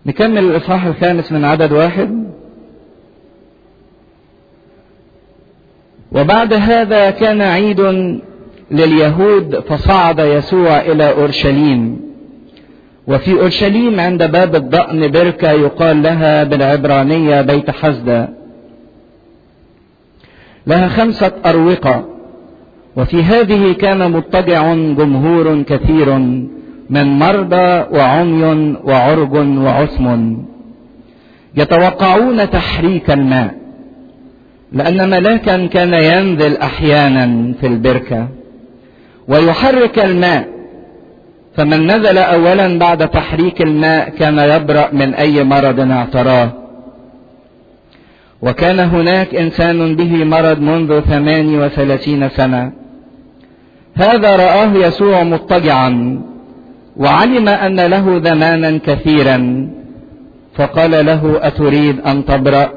نكمل الإصحاح الخامس من عدد واحد وبعد هذا كان عيد لليهود فصعد يسوع إلى أورشليم وفي أورشليم عند باب الضأن بركة يقال لها بالعبرانية بيت حزدة لها خمسة أروقة وفي هذه كان مضطجع جمهور كثير من مرضى وعمي وعرج وعثم يتوقعون تحريك الماء لأن ملاكا كان ينزل أحيانا في البركة ويحرك الماء فمن نزل أولا بعد تحريك الماء كان يبرأ من أي مرض اعتراه وكان هناك إنسان به مرض منذ ثمان وثلاثين سنة هذا رآه يسوع مضطجعا وعلم أن له زمانا كثيرا فقال له أتريد أن تبرأ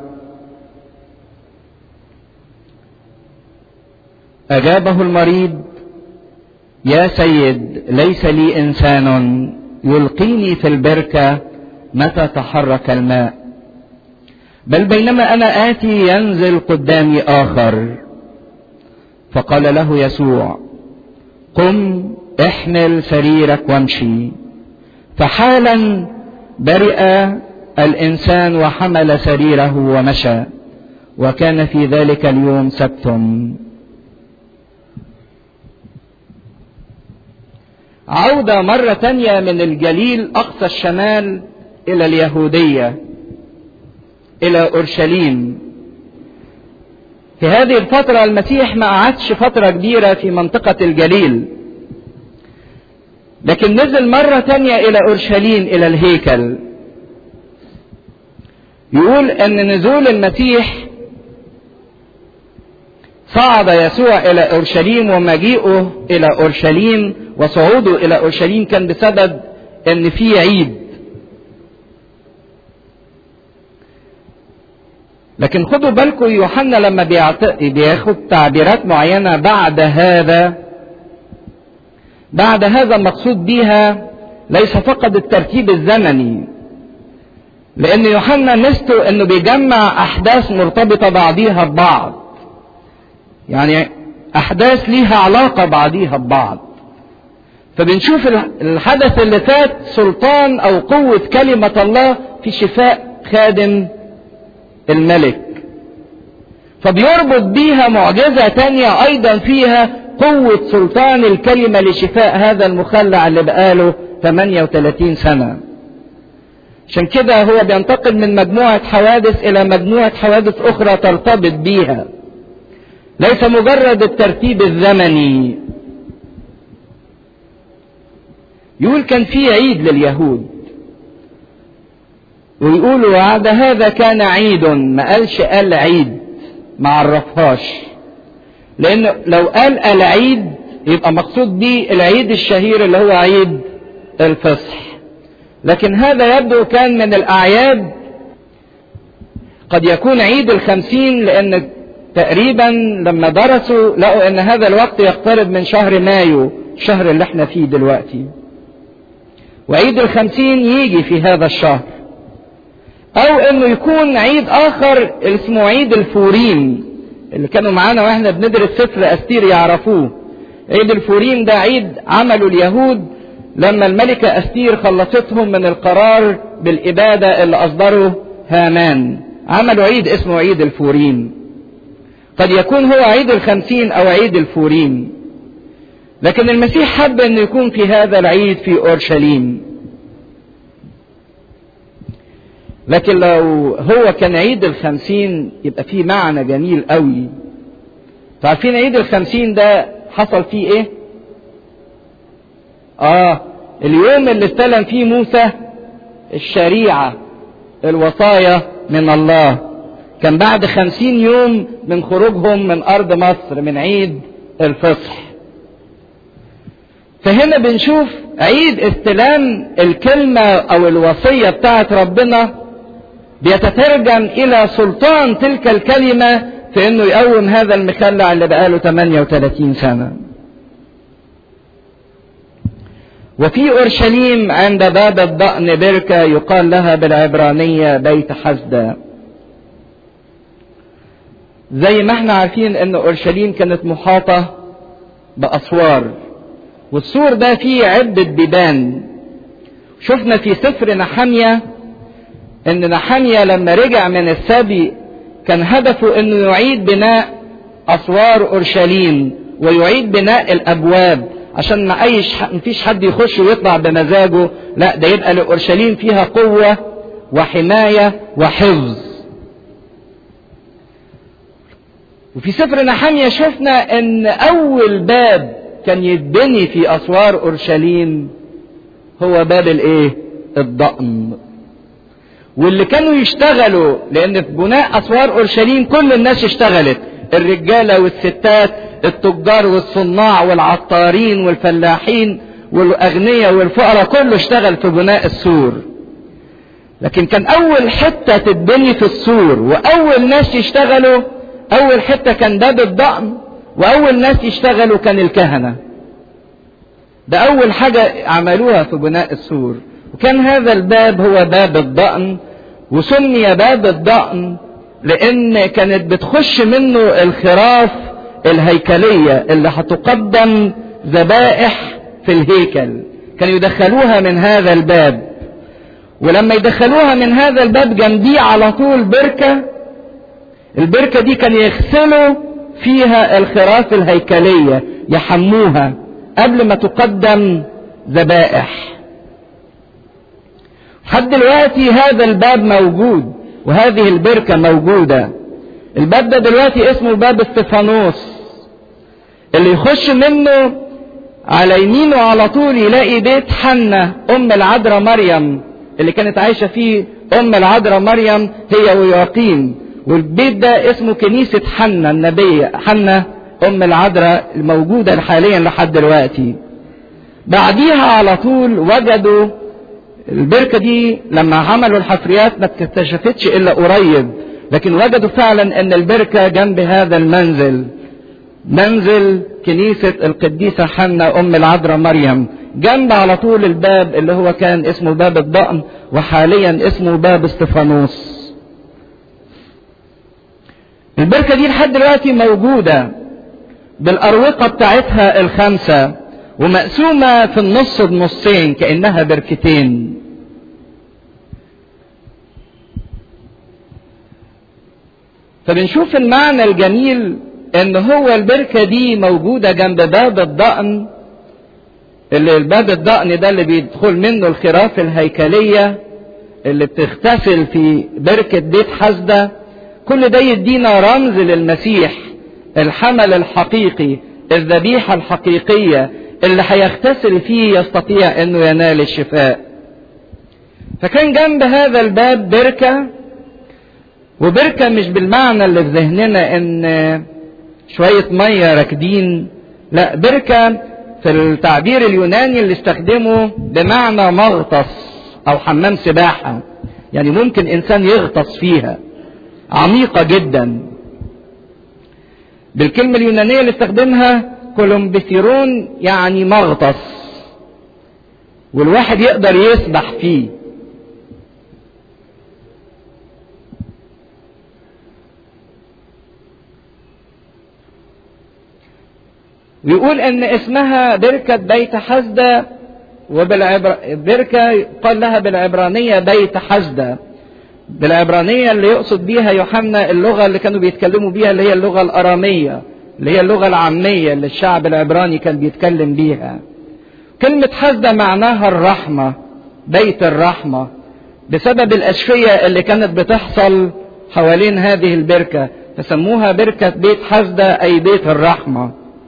أجابه المريض يا سيد ليس لي إنسان يلقيني في البركة متى تحرك الماء بل بينما أنا آتي ينزل قدامي آخر فقال له يسوع قم احمل سريرك وامشي فحالا برئ الإنسان وحمل سريره ومشى وكان في ذلك اليوم سبت عودة مرة تانية من الجليل أقصى الشمال إلى اليهودية إلى أورشليم في هذه الفترة المسيح ما قعدش فترة كبيرة في منطقة الجليل لكن نزل مرة تانية إلى أورشليم إلى الهيكل يقول أن نزول المسيح صعد يسوع إلى أورشليم ومجيئه إلى أورشليم وصعوده إلى أورشليم كان بسبب أن في عيد لكن خدوا بالكم يوحنا لما بياخد تعبيرات معينة بعد هذا بعد هذا المقصود بها ليس فقط الترتيب الزمني لأن يوحنا ميزته إنه بيجمع أحداث مرتبطة بعضيها ببعض يعني أحداث ليها علاقة بعضيها ببعض فبنشوف الحدث اللي فات سلطان أو قوة كلمة الله في شفاء خادم الملك فبيربط بيها معجزة تانية أيضا فيها قوة سلطان الكلمة لشفاء هذا المخلع اللي بقاله 38 سنة عشان كده هو بينتقل من مجموعة حوادث إلى مجموعة حوادث أخرى ترتبط بيها ليس مجرد الترتيب الزمني يقول كان في عيد لليهود ويقولوا وعد هذا كان عيد ما قالش قال عيد ما عرفهاش لان لو قال العيد يبقى مقصود به العيد الشهير اللي هو عيد الفصح لكن هذا يبدو كان من الاعياد قد يكون عيد الخمسين لان تقريبا لما درسوا لقوا ان هذا الوقت يقترب من شهر مايو الشهر اللي احنا فيه دلوقتي وعيد الخمسين يجي في هذا الشهر او انه يكون عيد اخر اسمه عيد الفوريم اللي كانوا معانا واحنا بندرس سفر استير يعرفوه عيد الفوريم ده عيد عمله اليهود لما الملكة استير خلصتهم من القرار بالابادة اللي اصدره هامان عملوا عيد اسمه عيد الفوريم قد يكون هو عيد الخمسين او عيد الفوريم لكن المسيح حب انه يكون في هذا العيد في اورشليم لكن لو هو كان عيد الخمسين يبقى فيه معنى جميل قوي فعارفين عيد الخمسين ده حصل فيه ايه اه اليوم اللي استلم فيه موسى الشريعة الوصايا من الله كان بعد خمسين يوم من خروجهم من أرض مصر من عيد الفصح فهنا بنشوف عيد استلام الكلمة أو الوصية بتاعت ربنا بيتترجم إلى سلطان تلك الكلمة في إنه يقوم هذا المخلع اللي بقاله 38 سنة. وفي أورشليم عند باب الضأن بركة يقال لها بالعبرانية بيت حسدة زي ما احنا عارفين ان اورشليم كانت محاطة باسوار والسور ده فيه عدة بيبان شفنا في سفر نحمية ان نحمية لما رجع من السبي كان هدفه انه يعيد بناء اسوار اورشليم ويعيد بناء الابواب عشان ما ايش مفيش حد يخش ويطلع بمزاجه لا ده يبقى لاورشليم فيها قوة وحماية وحفظ وفي سفر نحمية شفنا ان اول باب كان يتبني في اسوار اورشليم هو باب الايه الضأن واللي كانوا يشتغلوا لان في بناء اسوار اورشليم كل الناس اشتغلت الرجالة والستات التجار والصناع والعطارين والفلاحين والاغنياء والفقراء كله اشتغل في بناء السور لكن كان اول حتة تتبني في السور واول ناس يشتغلوا اول حتة كان باب الضأن واول ناس يشتغلوا كان الكهنة ده اول حاجة عملوها في بناء السور وكان هذا الباب هو باب الضأن وسمي باب الضأن لان كانت بتخش منه الخراف الهيكلية اللي هتقدم ذبائح في الهيكل كانوا يدخلوها من هذا الباب ولما يدخلوها من هذا الباب جنبيه على طول بركة البركة دي كان يغسلوا فيها الخراف الهيكلية يحموها قبل ما تقدم ذبائح لحد دلوقتي هذا الباب موجود وهذه البركة موجودة الباب ده دلوقتي اسمه باب استفانوس اللي يخش منه على يمينه على طول يلاقي بيت حنة أم العذراء مريم اللي كانت عايشة فيه أم العذراء مريم هي ويقين والبيت ده اسمه كنيسة حنة النبية حنة أم العذراء الموجودة حاليا لحد دلوقتي بعديها على طول وجدوا البركة دي لما عملوا الحفريات ما اكتشفتش إلا قريب لكن وجدوا فعلا أن البركة جنب هذا المنزل منزل كنيسة القديسة حنة أم العذراء مريم جنب على طول الباب اللي هو كان اسمه باب الضأن وحاليا اسمه باب استفانوس البركة دي لحد دلوقتي موجودة بالأروقة بتاعتها الخمسة ومقسومة في النص بنصين كأنها بركتين فبنشوف المعنى الجميل ان هو البركة دي موجودة جنب باب الضأن اللي الباب الضأن ده اللي بيدخل منه الخراف الهيكلية اللي بتغتسل في بركة بيت حسدة كل ده يدينا رمز للمسيح الحمل الحقيقي الذبيحة الحقيقية اللي هيغتسل فيه يستطيع انه ينال الشفاء فكان جنب هذا الباب بركة وبركة مش بالمعنى اللي في ذهننا ان شوية مية راكدين لا بركة في التعبير اليوناني اللي استخدمه بمعنى مغطس او حمام سباحة يعني ممكن انسان يغطس فيها عميقة جدا بالكلمة اليونانية اللي استخدمها كولومبثيرون يعني مغطس والواحد يقدر يسبح فيه ويقول ان اسمها بركة بيت حسدة وبالعبر بركة قال لها بالعبرانية بيت حسدة بالعبرانية اللي يقصد بيها يوحنا اللغة اللي كانوا بيتكلموا بيها اللي هي اللغة الأرامية اللي هي اللغة العامية اللي الشعب العبراني كان بيتكلم بيها كلمة حسدة معناها الرحمة بيت الرحمة بسبب الأشفية اللي كانت بتحصل حوالين هذه البركة فسموها بركة بيت حسدة أي بيت الرحمة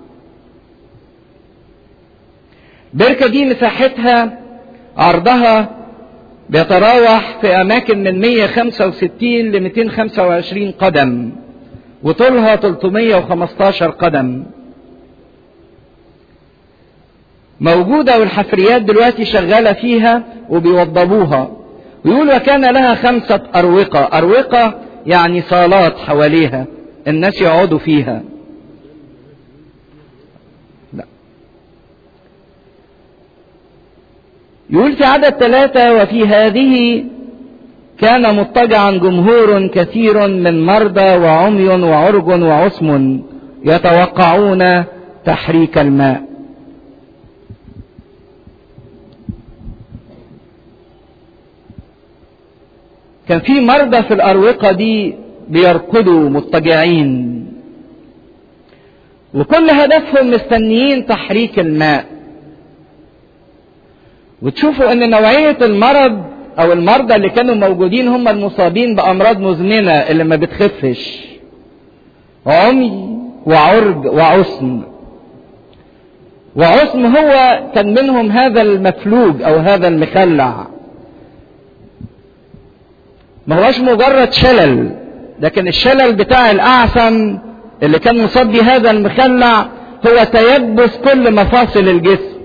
البركة دي مساحتها عرضها بيتراوح في أماكن من 165 ل 225 قدم وطولها 315 قدم موجودة والحفريات دلوقتي شغالة فيها وبيوضبوها ويقول وكان لها خمسة أروقة أروقة يعني صالات حواليها الناس يقعدوا فيها لا يقول في عدد ثلاثة وفي هذه كان مضطجعا جمهور كثير من مرضى وعمي وعرج وعصم يتوقعون تحريك الماء كان في مرضى في الأروقة دي بيركضوا مضطجعين وكل هدفهم مستنيين تحريك الماء وتشوفوا ان نوعية المرض او المرضى اللي كانوا موجودين هم المصابين بامراض مزمنة اللي ما بتخفش عمي وعرج وعصم وعصم هو كان منهم هذا المفلوج او هذا المخلع ما هوش مجرد شلل لكن الشلل بتاع الاعسم اللي كان مصاب بهذا المخلع هو تيبس كل مفاصل الجسم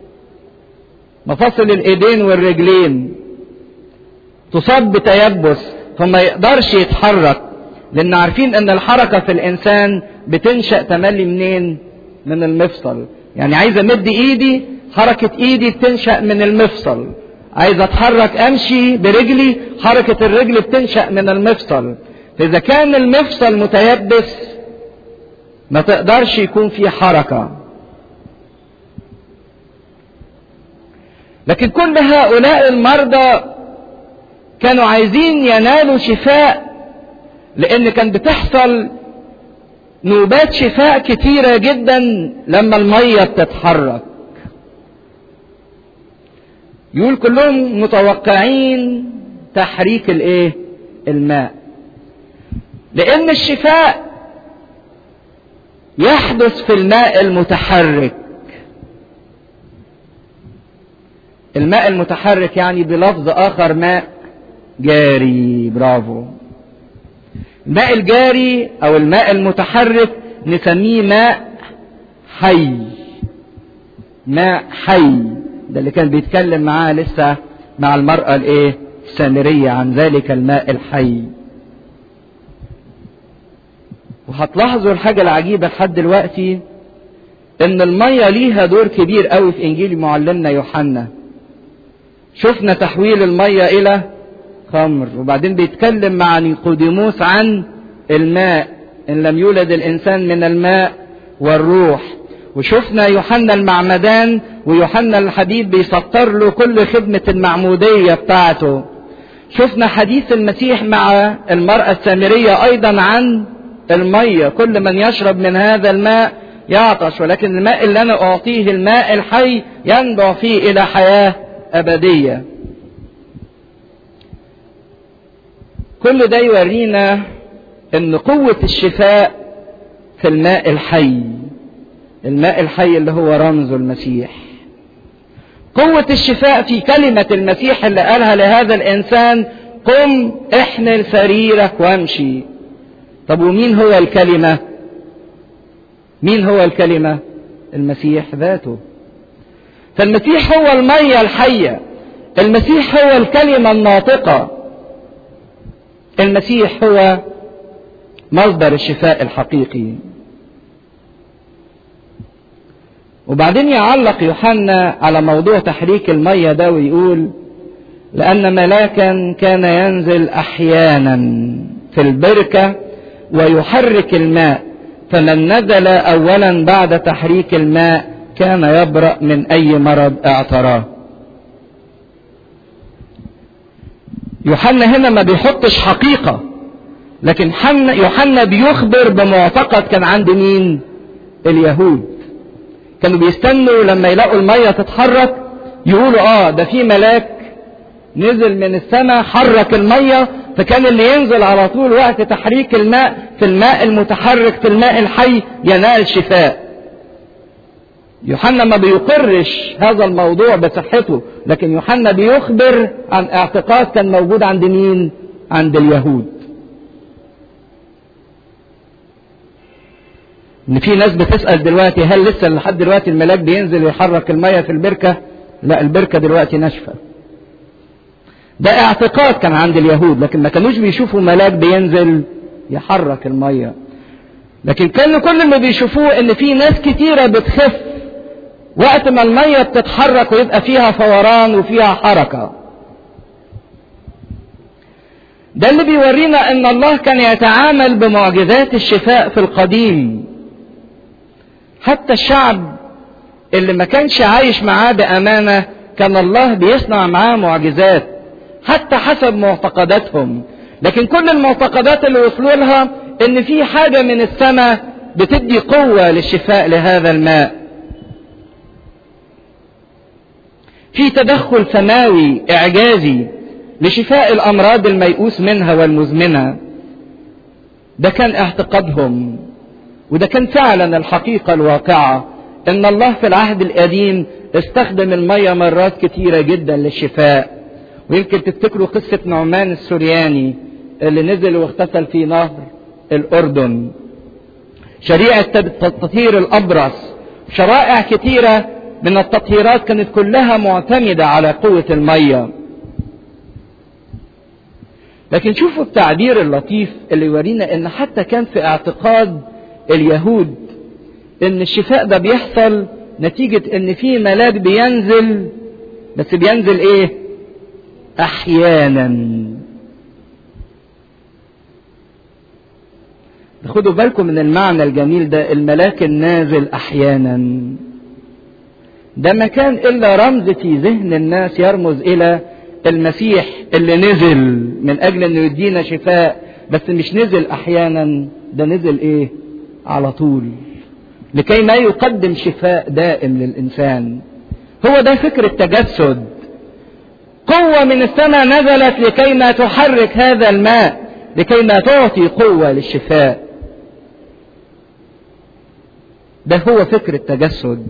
مفاصل الايدين والرجلين تصاب بتيبس فما يقدرش يتحرك لان عارفين ان الحركه في الانسان بتنشا تملي منين من المفصل يعني عايز امد ايدي حركه ايدي بتنشا من المفصل عايز اتحرك امشي برجلي حركه الرجل بتنشا من المفصل فاذا كان المفصل متيبس ما تقدرش يكون في حركه لكن كل هؤلاء المرضى كانوا عايزين ينالوا شفاء لان كان بتحصل نوبات شفاء كتيرة جدا لما المية بتتحرك يقول كلهم متوقعين تحريك الايه الماء لان الشفاء يحدث في الماء المتحرك الماء المتحرك يعني بلفظ اخر ماء جاري برافو الماء الجاري او الماء المتحرك نسميه ماء حي ماء حي ده اللي كان بيتكلم معاه لسه مع المرأة الايه السامرية عن ذلك الماء الحي وهتلاحظوا الحاجة العجيبة لحد دلوقتي ان المية ليها دور كبير قوي في انجيل معلمنا يوحنا شفنا تحويل المية الى خمر وبعدين بيتكلم مع نيقوديموس عن الماء ان لم يولد الانسان من الماء والروح وشفنا يوحنا المعمدان ويوحنا الحبيب بيسطر له كل خدمة المعمودية بتاعته شفنا حديث المسيح مع المرأة السامرية أيضا عن المية كل من يشرب من هذا الماء يعطش ولكن الماء اللي أنا أعطيه الماء الحي ينبع فيه إلى حياة أبدية كل ده يورينا ان قوة الشفاء في الماء الحي الماء الحي اللي هو رمز المسيح قوة الشفاء في كلمة المسيح اللي قالها لهذا الإنسان قم احمل سريرك وامشي طب ومين هو الكلمة مين هو الكلمة المسيح ذاته فالمسيح هو المية الحية المسيح هو الكلمة الناطقة المسيح هو مصدر الشفاء الحقيقي وبعدين يعلق يوحنا على موضوع تحريك المية ده ويقول لأن ملاكا كان ينزل أحيانا في البركة ويحرك الماء فمن نزل أولا بعد تحريك الماء كان يبرأ من أي مرض اعتراه يوحنا هنا ما بيحطش حقيقة لكن يوحنا بيخبر بمعتقد كان عند مين اليهود كانوا بيستنوا لما يلاقوا المية تتحرك يقولوا اه ده في ملاك نزل من السماء حرك المية فكان اللي ينزل على طول وقت تحريك الماء في الماء المتحرك في الماء الحي ينال شفاء يوحنا ما بيقرش هذا الموضوع بصحته لكن يوحنا بيخبر عن اعتقاد كان موجود عند مين عند اليهود ان في ناس بتسأل دلوقتي هل لسه لحد دلوقتي الملاك بينزل يحرك المية في البركة لا البركة دلوقتي ناشفة ده اعتقاد كان عند اليهود لكن ما كانوش بيشوفوا ملاك بينزل يحرك المية لكن كانوا كل اللي بيشوفوه ان في ناس كتيرة بتخف وقت ما المية بتتحرك ويبقى فيها فوران وفيها حركة ده اللي بيورينا ان الله كان يتعامل بمعجزات الشفاء في القديم حتى الشعب اللي ما كانش عايش معاه بامانه كان الله بيصنع معاه معجزات حتى حسب معتقداتهم لكن كل المعتقدات اللي وصلوا لها ان في حاجه من السماء بتدي قوه للشفاء لهذا الماء في تدخل سماوي اعجازي لشفاء الامراض الميؤوس منها والمزمنه ده كان اعتقادهم وده كان فعلا الحقيقه الواقعه ان الله في العهد القديم استخدم الميه مرات كتيره جدا للشفاء ويمكن تفتكروا قصه نعمان السورياني اللي نزل واغتسل في نهر الاردن شريعه تطهير الابرص شرائع كتيره من التطهيرات كانت كلها معتمده على قوه الميه لكن شوفوا التعبير اللطيف اللي يورينا ان حتى كان في اعتقاد اليهود ان الشفاء ده بيحصل نتيجة ان في ملاك بينزل بس بينزل ايه احيانا خدوا بالكم من المعنى الجميل ده الملاك النازل احيانا ده ما كان الا رمز في ذهن الناس يرمز الى المسيح اللي نزل من اجل انه يدينا شفاء بس مش نزل احيانا ده نزل ايه على طول لكي ما يقدم شفاء دائم للانسان هو ده فكر التجسد قوة من السماء نزلت لكي ما تحرك هذا الماء لكي ما تعطي قوة للشفاء ده هو فكر التجسد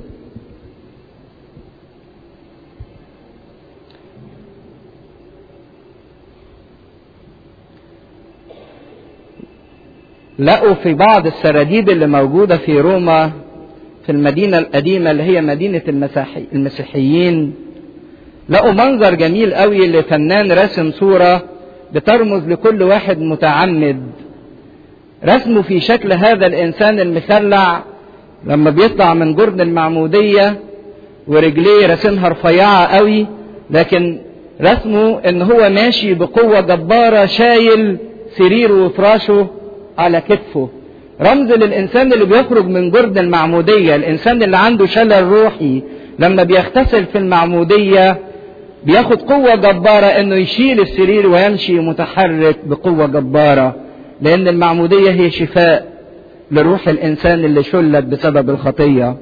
لقوا في بعض السراديب اللي موجودة في روما في المدينة القديمة اللي هي مدينة المسيحي المسيحيين لقوا منظر جميل قوي لفنان رسم صورة بترمز لكل واحد متعمد رسمه في شكل هذا الإنسان المخلع لما بيطلع من جرن المعمودية ورجليه رسمها رفيعة قوي لكن رسمه ان هو ماشي بقوة جبارة شايل سريره وفراشه على كتفه رمز للإنسان اللي بيخرج من جرد المعمودية الإنسان اللي عنده شلل روحي لما بيغتسل في المعمودية بياخد قوة جبارة انه يشيل السرير ويمشي متحرك بقوة جبارة لان المعمودية هي شفاء لروح الانسان اللي شلت بسبب الخطية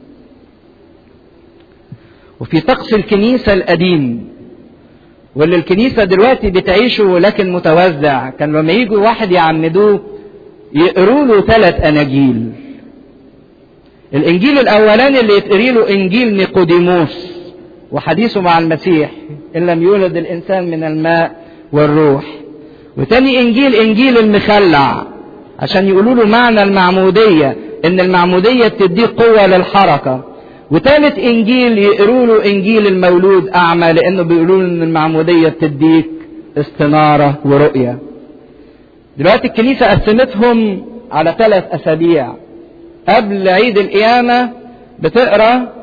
وفي طقس الكنيسة القديم واللي الكنيسة دلوقتي بتعيشه لكن متوزع كان لما يجوا واحد يعمدوه يقروا له ثلاث اناجيل الانجيل الاولاني اللي يتقري له انجيل نيقوديموس وحديثه مع المسيح ان لم يولد الانسان من الماء والروح وتاني انجيل انجيل المخلع عشان يقولوا له معنى المعموديه ان المعموديه بتديك قوه للحركه وتالت انجيل يقروا له انجيل المولود اعمى لانه بيقولوا له ان المعموديه بتديك استناره ورؤيه دلوقتي الكنيسه قسمتهم على ثلاث اسابيع قبل عيد القيامه بتقرا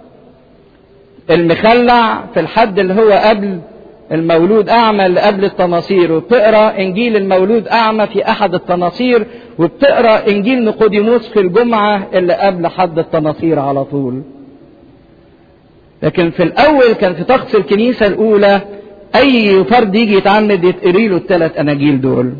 المخلع في الحد اللي هو قبل المولود أعمى اللي قبل التناصير وبتقرا إنجيل المولود أعمى في أحد التناصير وبتقرا إنجيل نيقوديموس في الجمعة اللي قبل حد التناصير على طول. لكن في الأول كان في طقس الكنيسة الأولى أي فرد يجي يتعمد يتقري له الثلاث أناجيل دول.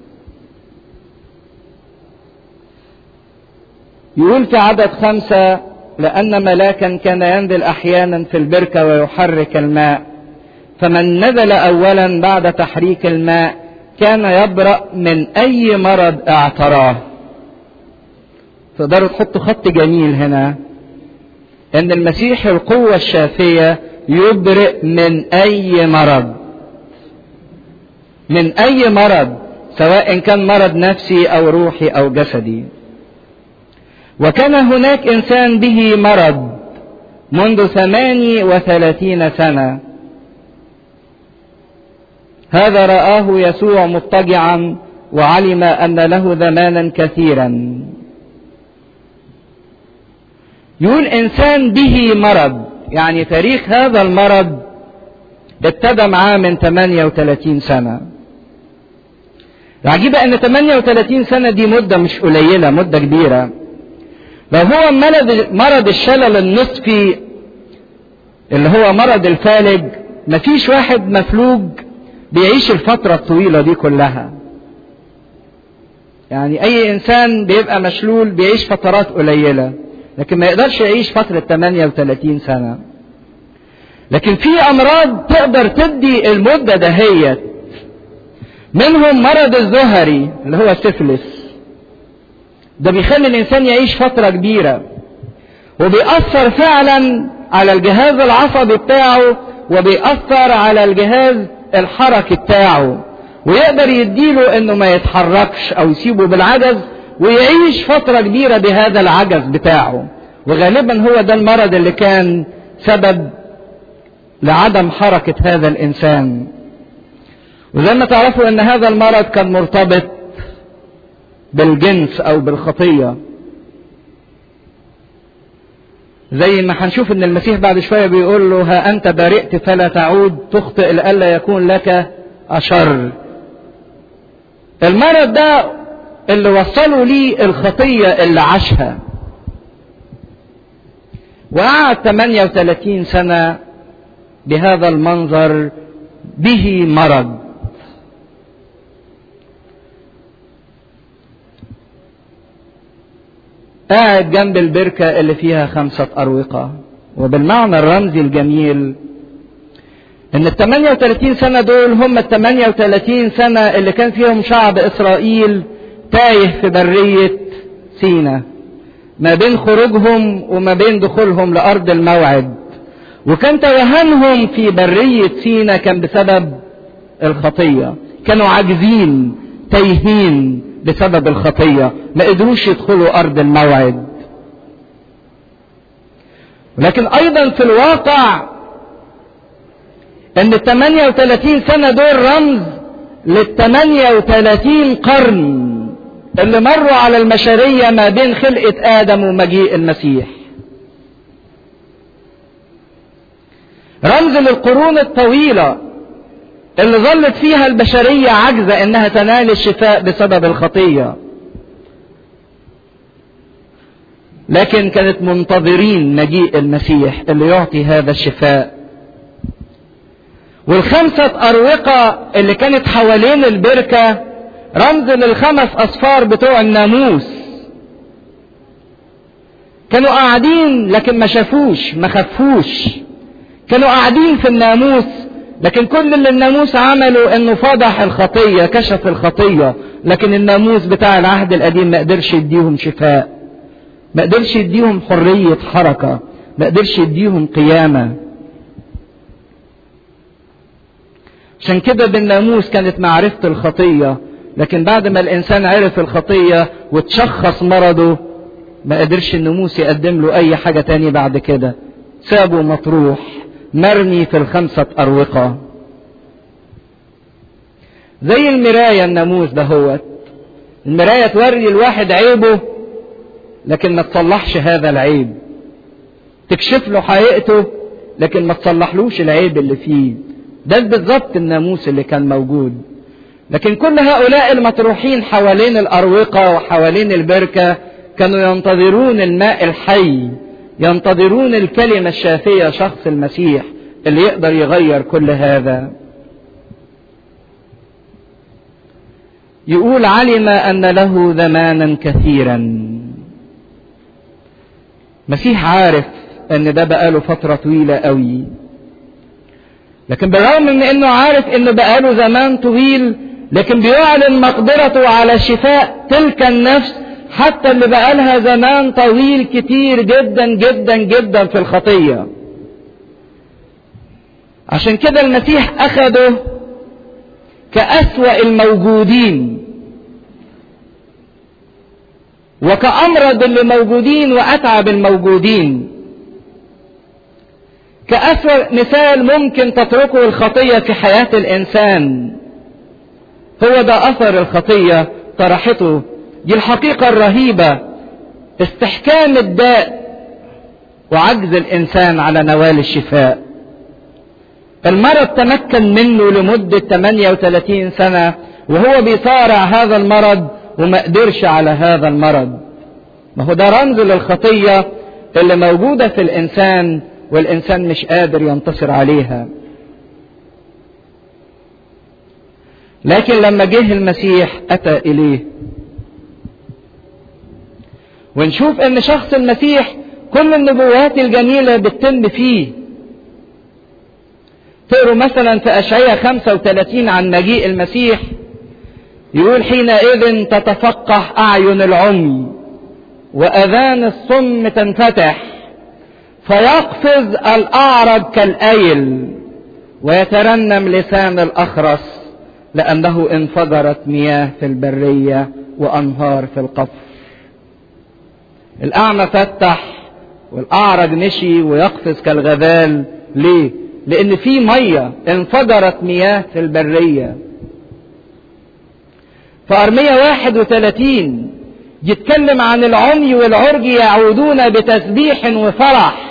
يقول في عدد خمسة لأن ملاكا كان ينزل أحيانا في البركة ويحرك الماء فمن نزل أولا بعد تحريك الماء كان يبرأ من أي مرض اعتراه تقدروا تحطوا خط جميل هنا ان المسيح القوة الشافية يبرئ من اي مرض من اي مرض سواء كان مرض نفسي او روحي او جسدي وكان هناك انسان به مرض منذ ثماني وثلاثين سنة هذا رآه يسوع مضطجعا وعلم أن له زمانا كثيرا يقول انسان به مرض يعني تاريخ هذا المرض ابتدى معاه من 38 سنة العجيبة ان 38 سنة دي مدة مش قليلة مدة كبيرة لو هو مرض مرض الشلل النصفي اللي هو مرض الفالج مفيش واحد مفلوج بيعيش الفترة الطويلة دي كلها يعني اي انسان بيبقى مشلول بيعيش فترات قليلة لكن ما يقدرش يعيش فترة 38 سنة لكن في امراض تقدر تدي المدة دهيت منهم مرض الزهري اللي هو السفلس ده بيخلي الانسان يعيش فترة كبيرة وبيأثر فعلا على الجهاز العصبي بتاعه وبيأثر على الجهاز الحركي بتاعه ويقدر يديله انه ما يتحركش او يسيبه بالعجز ويعيش فترة كبيرة بهذا العجز بتاعه وغالبا هو ده المرض اللي كان سبب لعدم حركة هذا الانسان وزي ما تعرفوا ان هذا المرض كان مرتبط بالجنس او بالخطية زي ما هنشوف ان المسيح بعد شوية بيقول له ها انت برئت فلا تعود تخطئ لئلا يكون لك اشر المرض ده اللي وصلوا ليه الخطية اللي عاشها وقعد 38 سنة بهذا المنظر به مرض قاعد جنب البركة اللي فيها خمسة أروقة وبالمعنى الرمزي الجميل ان ال 38 سنة دول هم ال 38 سنة اللي كان فيهم شعب اسرائيل تايه في برية سينا ما بين خروجهم وما بين دخولهم لارض الموعد وكان توهانهم في برية سينا كان بسبب الخطية كانوا عاجزين تايهين بسبب الخطية ما قدروش يدخلوا ارض الموعد لكن ايضا في الواقع ان ال 38 سنة دول رمز لل 38 قرن اللي مروا على المشارية ما بين خلقة آدم ومجيء المسيح. رمز للقرون الطويلة اللي ظلت فيها البشرية عاجزة انها تنال الشفاء بسبب الخطية. لكن كانت منتظرين مجيء المسيح اللي يعطي هذا الشفاء. والخمسة أروقة اللي كانت حوالين البركة رمز للخمس أصفار بتوع الناموس كانوا قاعدين لكن ما شافوش ما خفوش كانوا قاعدين في الناموس لكن كل اللي الناموس عمله انه فضح الخطية كشف الخطية لكن الناموس بتاع العهد القديم ما قدرش يديهم شفاء ما قدرش يديهم حرية حركة ما قدرش يديهم قيامة عشان كده بالناموس كانت معرفة الخطية لكن بعد ما الإنسان عرف الخطية وتشخص مرضه ما قدرش الناموس يقدم له أي حاجة تاني بعد كده سابه مطروح مرمي في الخمسة أروقة زي المراية الناموس دهوت المراية توري الواحد عيبه لكن ما تصلحش هذا العيب تكشف له حقيقته لكن ما تصلحلوش العيب اللي فيه ده بالظبط الناموس اللي كان موجود لكن كل هؤلاء المطروحين حوالين الأروقة وحوالين البركة كانوا ينتظرون الماء الحي ينتظرون الكلمة الشافية شخص المسيح اللي يقدر يغير كل هذا يقول علم أن له زمانا كثيرا مسيح عارف أن ده بقاله فترة طويلة قوي لكن بالرغم من انه عارف انه بقاله زمان طويل لكن بيعلن مقدرته على شفاء تلك النفس حتى اللي بقالها زمان طويل كتير جدا جدا جدا في الخطية عشان كده المسيح اخده كأسوأ الموجودين وكأمرض اللي موجودين وأتعب الموجودين كأسوأ مثال ممكن تتركه الخطية في حياة الإنسان هو ده أثر الخطية طرحته دي الحقيقة الرهيبة استحكام الداء وعجز الإنسان على نوال الشفاء المرض تمكن منه لمدة 38 سنة وهو بيصارع هذا المرض وما قدرش على هذا المرض ما هو ده رمز للخطية اللي موجودة في الإنسان والإنسان مش قادر ينتصر عليها لكن لما جه المسيح أتى إليه ونشوف ان شخص المسيح كل النبوات الجميلة بتتم فيه تقروا مثلا في أشعية 35 عن مجيء المسيح يقول حينئذ تتفقح أعين العمي وأذان الصم تنفتح فيقفز الأعرج كالأيل ويترنم لسان الأخرس لأنه انفجرت مياه في البرية وأنهار في القفر الأعمى فتح والأعرج مشي ويقفز كالغزال ليه؟ لأن في مية انفجرت مياه في البرية فأرمية 31 يتكلم عن العمي والعرج يعودون بتسبيح وفرح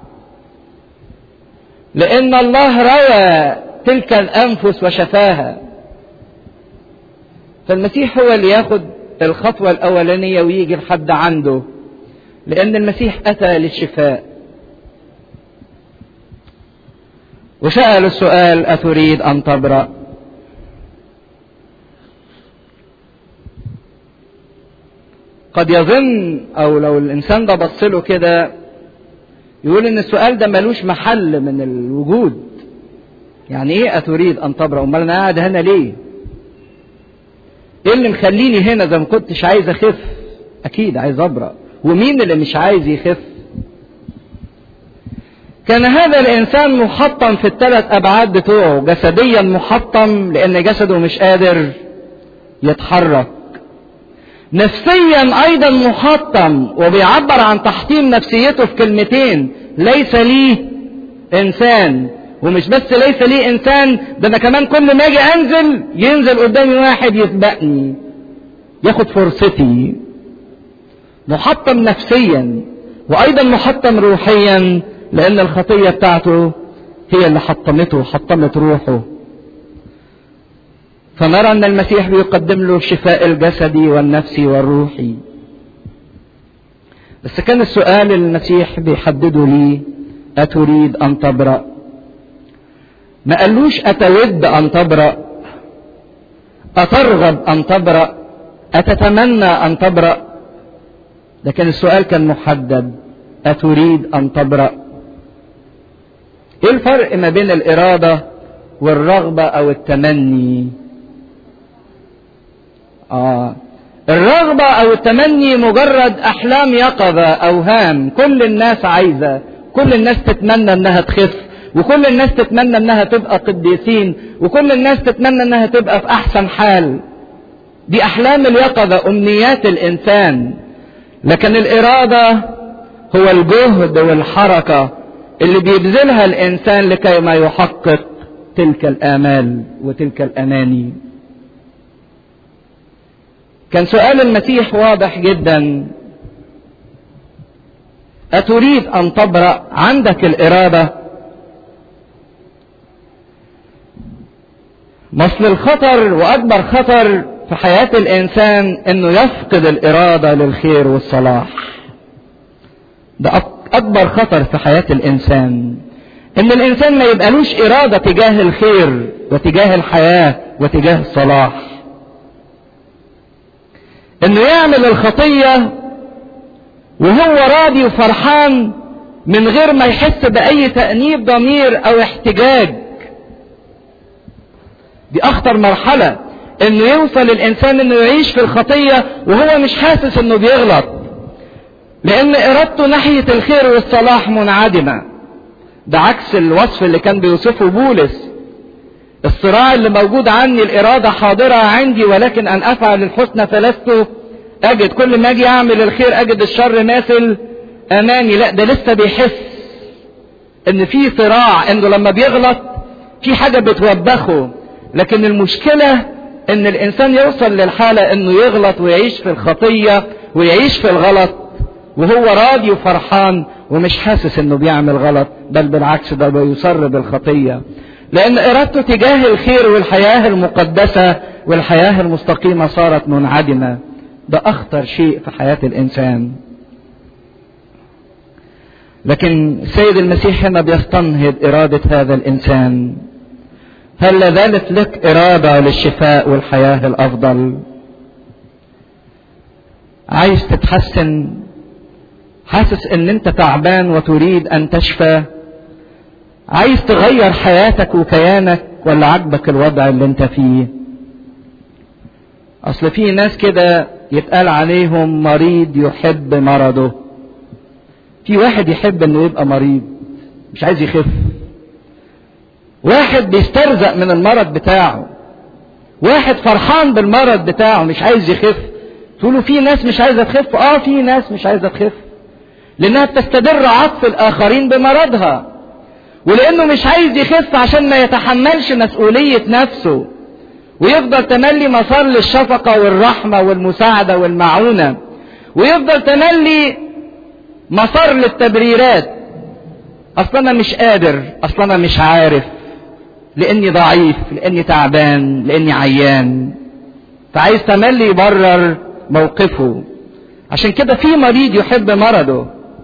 لأن الله روى تلك الأنفس وشفاها فالمسيح هو اللي ياخد الخطوة الأولانية ويجي لحد عنده لأن المسيح أتى للشفاء وسأل السؤال أتريد أن تبرأ قد يظن أو لو الإنسان ده بص له كده يقول إن السؤال ده ملوش محل من الوجود يعني إيه أتريد أن تبرأ أمال أنا قاعد هنا ليه إيه اللي مخليني هنا إذا ما كنتش عايز أخف أكيد عايز أبرأ ومين اللي مش عايز يخف كان هذا الانسان محطم في الثلاث ابعاد بتوعه جسديا محطم لان جسده مش قادر يتحرك نفسيا ايضا محطم وبيعبر عن تحطيم نفسيته في كلمتين ليس لي انسان ومش بس ليس لي انسان ده انا كمان كل ما اجي انزل ينزل قدامي واحد يسبقني ياخد فرصتي محطم نفسيا وايضا محطم روحيا لان الخطيه بتاعته هي اللي حطمته حطمت روحه فنرى ان المسيح بيقدم له الشفاء الجسدي والنفسي والروحي بس كان السؤال المسيح بيحدده لي اتريد ان تبرأ ما قالوش اتود ان تبرأ اترغب ان تبرأ اتتمنى ان تبرأ لكن السؤال كان محدد أتريد أن تبرأ إيه الفرق ما بين الإرادة والرغبة أو التمني آه الرغبة أو التمني مجرد أحلام يقظة أوهام كل الناس عايزة كل الناس تتمنى أنها تخف وكل الناس تتمنى أنها تبقى قديسين وكل الناس تتمنى أنها تبقى في أحسن حال دي أحلام اليقظة أمنيات الإنسان لكن الإرادة هو الجهد والحركة اللي بيبذلها الإنسان لكي ما يحقق تلك الآمال وتلك الأماني كان سؤال المسيح واضح جدا أتريد أن تبرأ عندك الإرادة مصل الخطر وأكبر خطر في حياة الإنسان إنه يفقد الإرادة للخير والصلاح. ده أكبر خطر في حياة الإنسان. إن الإنسان ما يبقالوش إرادة تجاه الخير وتجاه الحياة وتجاه الصلاح. إنه يعمل الخطية وهو راضي وفرحان من غير ما يحس بأي تأنيب ضمير أو احتجاج. دي أخطر مرحلة انه يوصل الانسان انه يعيش في الخطية وهو مش حاسس انه بيغلط لان ارادته ناحية الخير والصلاح منعدمة ده عكس الوصف اللي كان بيوصفه بولس الصراع اللي موجود عني الارادة حاضرة عندي ولكن ان افعل الحسنى فلست اجد كل ما اجي اعمل الخير اجد الشر ماثل امامي لا ده لسه بيحس ان في صراع انه لما بيغلط في حاجة بتوبخه لكن المشكلة ان الانسان يوصل للحالة انه يغلط ويعيش في الخطية ويعيش في الغلط وهو راضي وفرحان ومش حاسس انه بيعمل غلط بل بالعكس ده بيصر بالخطية لان ارادته تجاه الخير والحياة المقدسة والحياة المستقيمة صارت منعدمة ده اخطر شيء في حياة الانسان لكن السيد المسيح هنا بيستنهض ارادة هذا الانسان هل لا زالت لك ارادة للشفاء والحياة الافضل عايز تتحسن حاسس ان انت تعبان وتريد ان تشفى عايز تغير حياتك وكيانك ولا عجبك الوضع اللي انت فيه اصل في ناس كده يتقال عليهم مريض يحب مرضه في واحد يحب انه يبقى مريض مش عايز يخف واحد بيسترزق من المرض بتاعه واحد فرحان بالمرض بتاعه مش عايز يخف تقولوا في ناس مش عايزه تخف اه في ناس مش عايزه تخف لانها بتستدر عطف الاخرين بمرضها ولانه مش عايز يخف عشان ما يتحملش مسؤوليه نفسه ويفضل تملي مسار للشفقه والرحمه والمساعده والمعونه ويفضل تملي مسار للتبريرات اصل انا مش قادر اصل انا مش عارف لاني ضعيف لاني تعبان لاني عيان فعايز تملي يبرر موقفه عشان كده في مريض يحب مرضه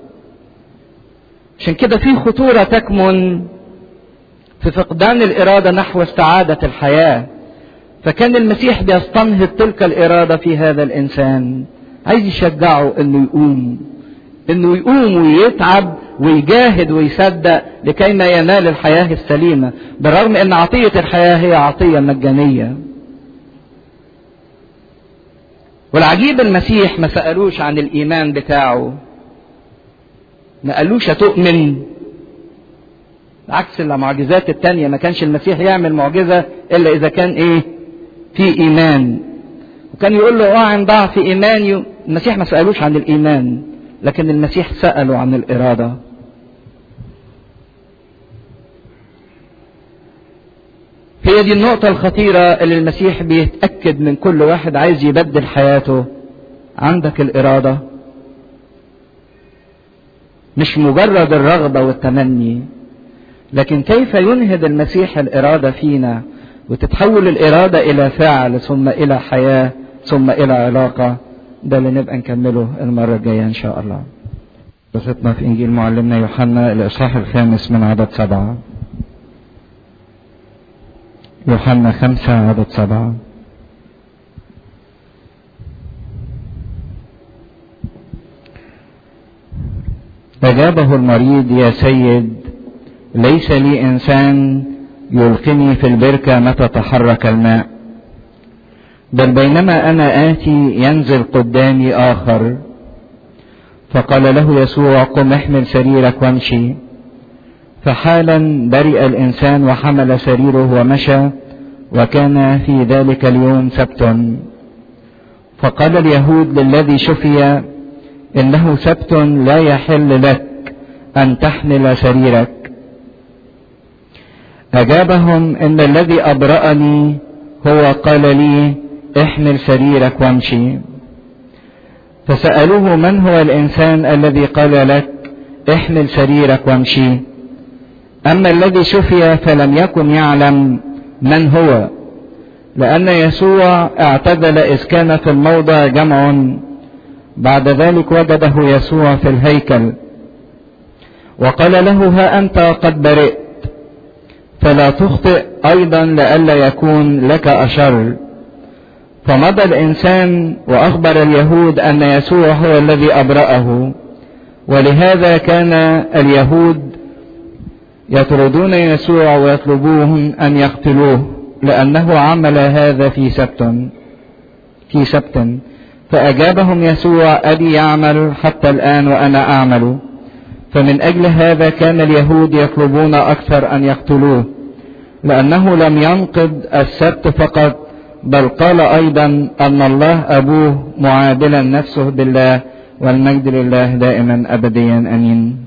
عشان كده في خطورة تكمن في فقدان الإرادة نحو استعادة الحياة فكان المسيح بيستنهض تلك الإرادة في هذا الإنسان عايز يشجعه إنه يقوم إنه يقوم ويتعب ويجاهد ويصدق لكي ما ينال الحياة السليمة بالرغم أن عطية الحياة هي عطية مجانية والعجيب المسيح ما سألوش عن الإيمان بتاعه ما قالوش هتؤمن عكس المعجزات التانية ما كانش المسيح يعمل معجزة إلا إذا كان إيه في إيمان وكان يقول له اه عن ضعف إيماني المسيح ما سألوش عن الإيمان لكن المسيح سأله عن الإرادة هي دي النقطة الخطيرة اللي المسيح بيتأكد من كل واحد عايز يبدل حياته عندك الإرادة مش مجرد الرغبة والتمني لكن كيف ينهض المسيح الإرادة فينا وتتحول الإرادة إلى فعل ثم إلى حياة ثم إلى علاقة ده اللي نبقى نكمله المرة الجاية إن شاء الله قصتنا في إنجيل معلمنا يوحنا الإصحاح الخامس من عدد سبعة يوحنا خمسة عدد سبعة أجابه المريض يا سيد ليس لي إنسان يلقني في البركة متى تحرك الماء بل بينما أنا آتي ينزل قدامي آخر فقال له يسوع قم احمل سريرك وامشي فحالا برئ الإنسان وحمل سريره ومشى وكان في ذلك اليوم سبت فقال اليهود للذي شفي إنه سبت لا يحل لك أن تحمل سريرك أجابهم إن الذي أبرأني هو قال لي احمل سريرك وامشي فسألوه من هو الإنسان الذي قال لك احمل سريرك وامشي أما الذي شفي فلم يكن يعلم من هو لأن يسوع اعتدل إذ كان في الموضع جمع بعد ذلك وجده يسوع في الهيكل وقال له ها أنت قد برئت فلا تخطئ أيضا لئلا يكون لك أشر فمضى الإنسان وأخبر اليهود أن يسوع هو الذي أبرأه ولهذا كان اليهود يطردون يسوع ويطلبوهم أن يقتلوه لأنه عمل هذا في سبت في سبت فأجابهم يسوع أبي يعمل حتى الآن وأنا أعمل فمن أجل هذا كان اليهود يطلبون أكثر أن يقتلوه لأنه لم ينقض السبت فقط بل قال أيضا أن الله أبوه معادلا نفسه بالله والمجد لله دائما أبديا أمين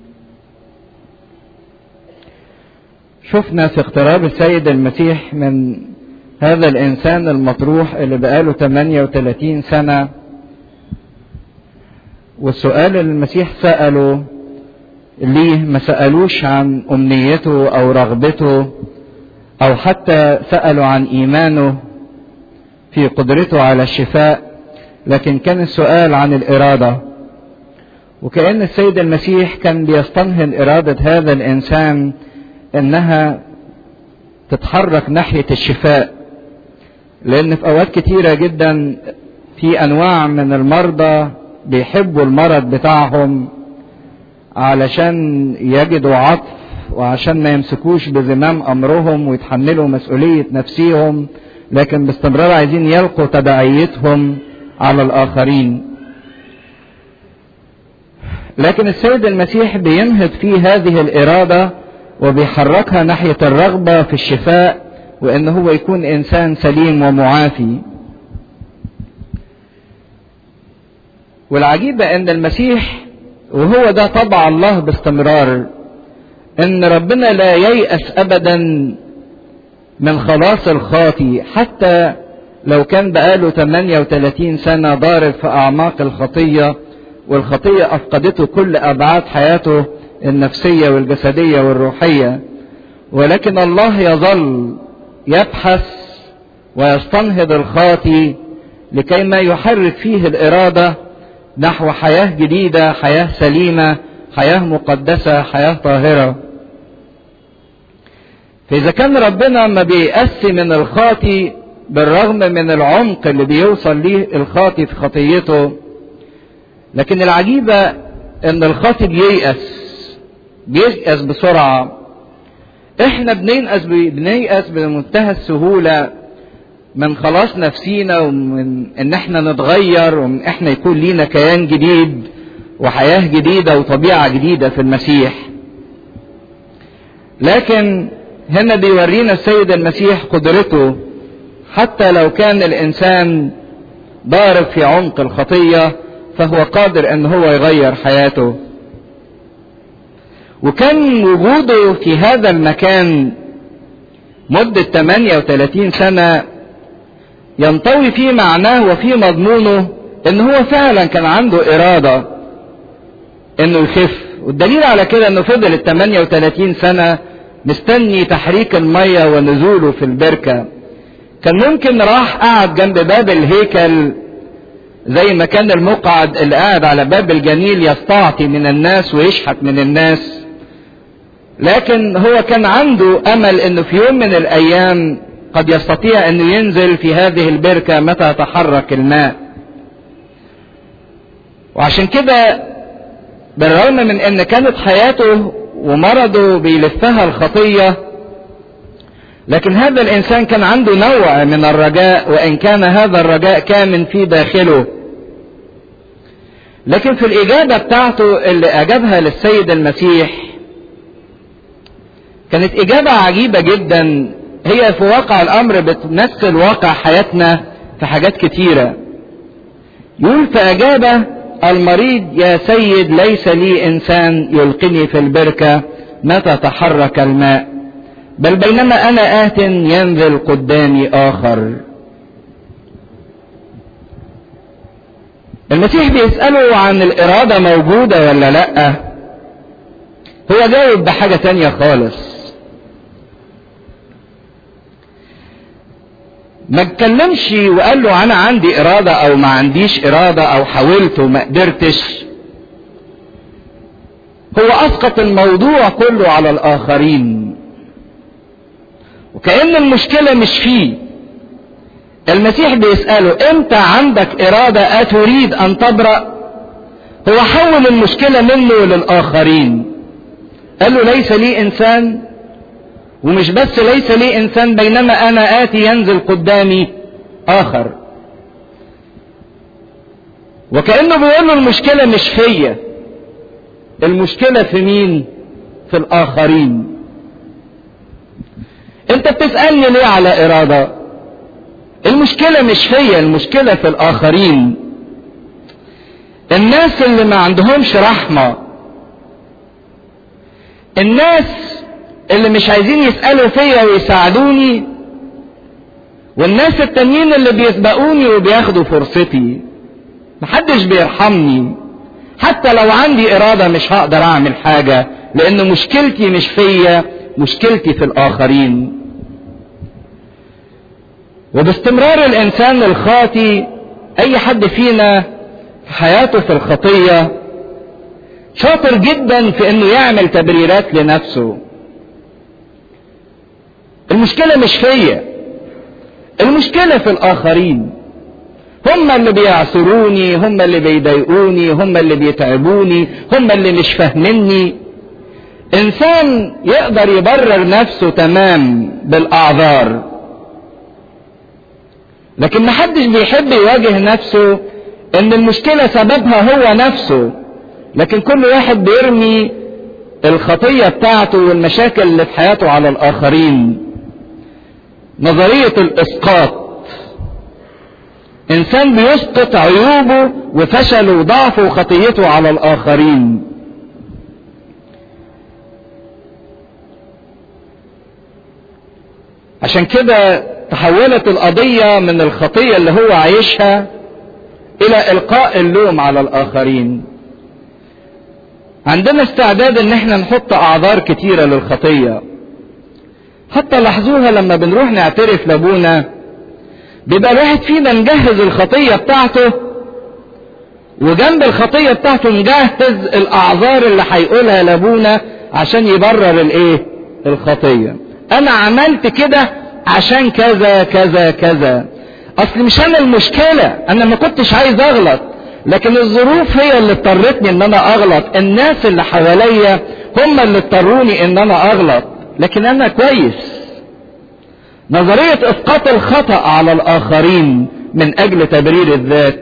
شفنا في اقتراب السيد المسيح من هذا الإنسان المطروح اللي بقاله 38 سنة والسؤال اللي المسيح سأله ليه ما سألوش عن أمنيته أو رغبته أو حتى سألوا عن إيمانه في قدرته على الشفاء لكن كان السؤال عن الإرادة وكأن السيد المسيح كان بيستنهض إرادة هذا الإنسان إنها تتحرك ناحية الشفاء لأن في أوقات كتيرة جدا في أنواع من المرضى بيحبوا المرض بتاعهم علشان يجدوا عطف وعشان ما يمسكوش بزمام أمرهم ويتحملوا مسؤولية نفسيهم لكن باستمرار عايزين يلقوا تبعيتهم على الآخرين لكن السيد المسيح بينهض في هذه الإرادة وبيحركها ناحية الرغبة في الشفاء وإن هو يكون إنسان سليم ومعافي والعجيب أن المسيح وهو ده طبع الله باستمرار ان ربنا لا ييأس ابدا من خلاص الخاطي حتى لو كان بقاله 38 سنة ضارب في اعماق الخطية والخطية افقدته كل ابعاد حياته النفسية والجسدية والروحية ولكن الله يظل يبحث ويستنهض الخاطي لكي ما يحرك فيه الإرادة نحو حياة جديدة حياة سليمة حياة مقدسة حياة طاهرة فإذا كان ربنا ما بيأس من الخاطي بالرغم من العمق اللي بيوصل ليه الخاطي في خطيته لكن العجيبة ان الخاطي بييأس بييأس بسرعة احنا بنيأس بنيأس بمنتهى السهولة من خلاص نفسينا ومن ان احنا نتغير ومن احنا يكون لينا كيان جديد وحياة جديدة وطبيعة جديدة في المسيح لكن هنا بيورينا السيد المسيح قدرته حتى لو كان الانسان ضارب في عمق الخطية فهو قادر ان هو يغير حياته وكان وجوده في هذا المكان مدة 38 سنة ينطوي في معناه وفي مضمونه ان هو فعلا كان عنده ارادة انه يخف والدليل على كده انه فضل ال 38 سنة مستني تحريك المية ونزوله في البركة كان ممكن راح قعد جنب باب الهيكل زي ما كان المقعد اللي قاعد على باب الجميل يستعطي من الناس ويشحت من الناس لكن هو كان عنده امل انه في يوم من الايام قد يستطيع انه ينزل في هذه البركه متى تحرك الماء وعشان كده بالرغم من ان كانت حياته ومرضه بيلفها الخطيه لكن هذا الانسان كان عنده نوع من الرجاء وان كان هذا الرجاء كامن في داخله لكن في الاجابه بتاعته اللي اجابها للسيد المسيح كانت اجابه عجيبه جدا هي في واقع الامر بتمثل واقع حياتنا في حاجات كتيره يقول فاجاب المريض يا سيد ليس لي انسان يلقني في البركه متى تحرك الماء بل بينما انا ات ينزل قدامي اخر المسيح بيسأله عن الإرادة موجودة ولا لأ هو جاوب بحاجة تانية خالص ما اتكلمش وقال له انا عندي ارادة او ما عنديش ارادة او حاولت وما قدرتش هو اسقط الموضوع كله على الاخرين وكأن المشكلة مش فيه المسيح بيسأله انت عندك ارادة اتريد ان تبرأ هو حول المشكلة منه للاخرين قال له ليس لي انسان ومش بس ليس لي انسان بينما انا اتي ينزل قدامي اخر وكانه بيقول له المشكله مش فيا المشكله في مين في الاخرين انت بتسالني ليه على اراده المشكله مش فيا المشكله في الاخرين الناس اللي ما عندهمش رحمه الناس اللي مش عايزين يسألوا فيا ويساعدوني والناس التانيين اللي بيسبقوني وبياخدوا فرصتي محدش بيرحمني حتى لو عندي إرادة مش هقدر أعمل حاجة لأن مشكلتي مش فيا مشكلتي في الآخرين وباستمرار الإنسان الخاطي أي حد فينا في حياته في الخطية شاطر جدا في إنه يعمل تبريرات لنفسه المشكلة مش فيا المشكلة في الآخرين هم اللي بيعصروني هم اللي بيضايقوني هم اللي بيتعبوني هم اللي مش فاهميني انسان يقدر يبرر نفسه تمام بالاعذار لكن محدش بيحب يواجه نفسه ان المشكله سببها هو نفسه لكن كل واحد بيرمي الخطيه بتاعته والمشاكل اللي في حياته على الاخرين نظريه الاسقاط انسان بيسقط عيوبه وفشله وضعفه وخطيته على الاخرين عشان كده تحولت القضيه من الخطيه اللي هو عايشها الى القاء اللوم على الاخرين عندنا استعداد ان احنا نحط اعذار كتيره للخطيه حتى لاحظوها لما بنروح نعترف لابونا بيبقى الواحد فينا مجهز الخطيه بتاعته وجنب الخطيه بتاعته مجهز الاعذار اللي هيقولها لابونا عشان يبرر الايه الخطيه انا عملت كده عشان كذا كذا كذا اصل مش انا المشكله انا ما كنتش عايز اغلط لكن الظروف هي اللي اضطرتني ان انا اغلط الناس اللي حواليا هم اللي اضطروني ان انا اغلط لكن انا كويس نظرية اسقاط الخطأ على الاخرين من اجل تبرير الذات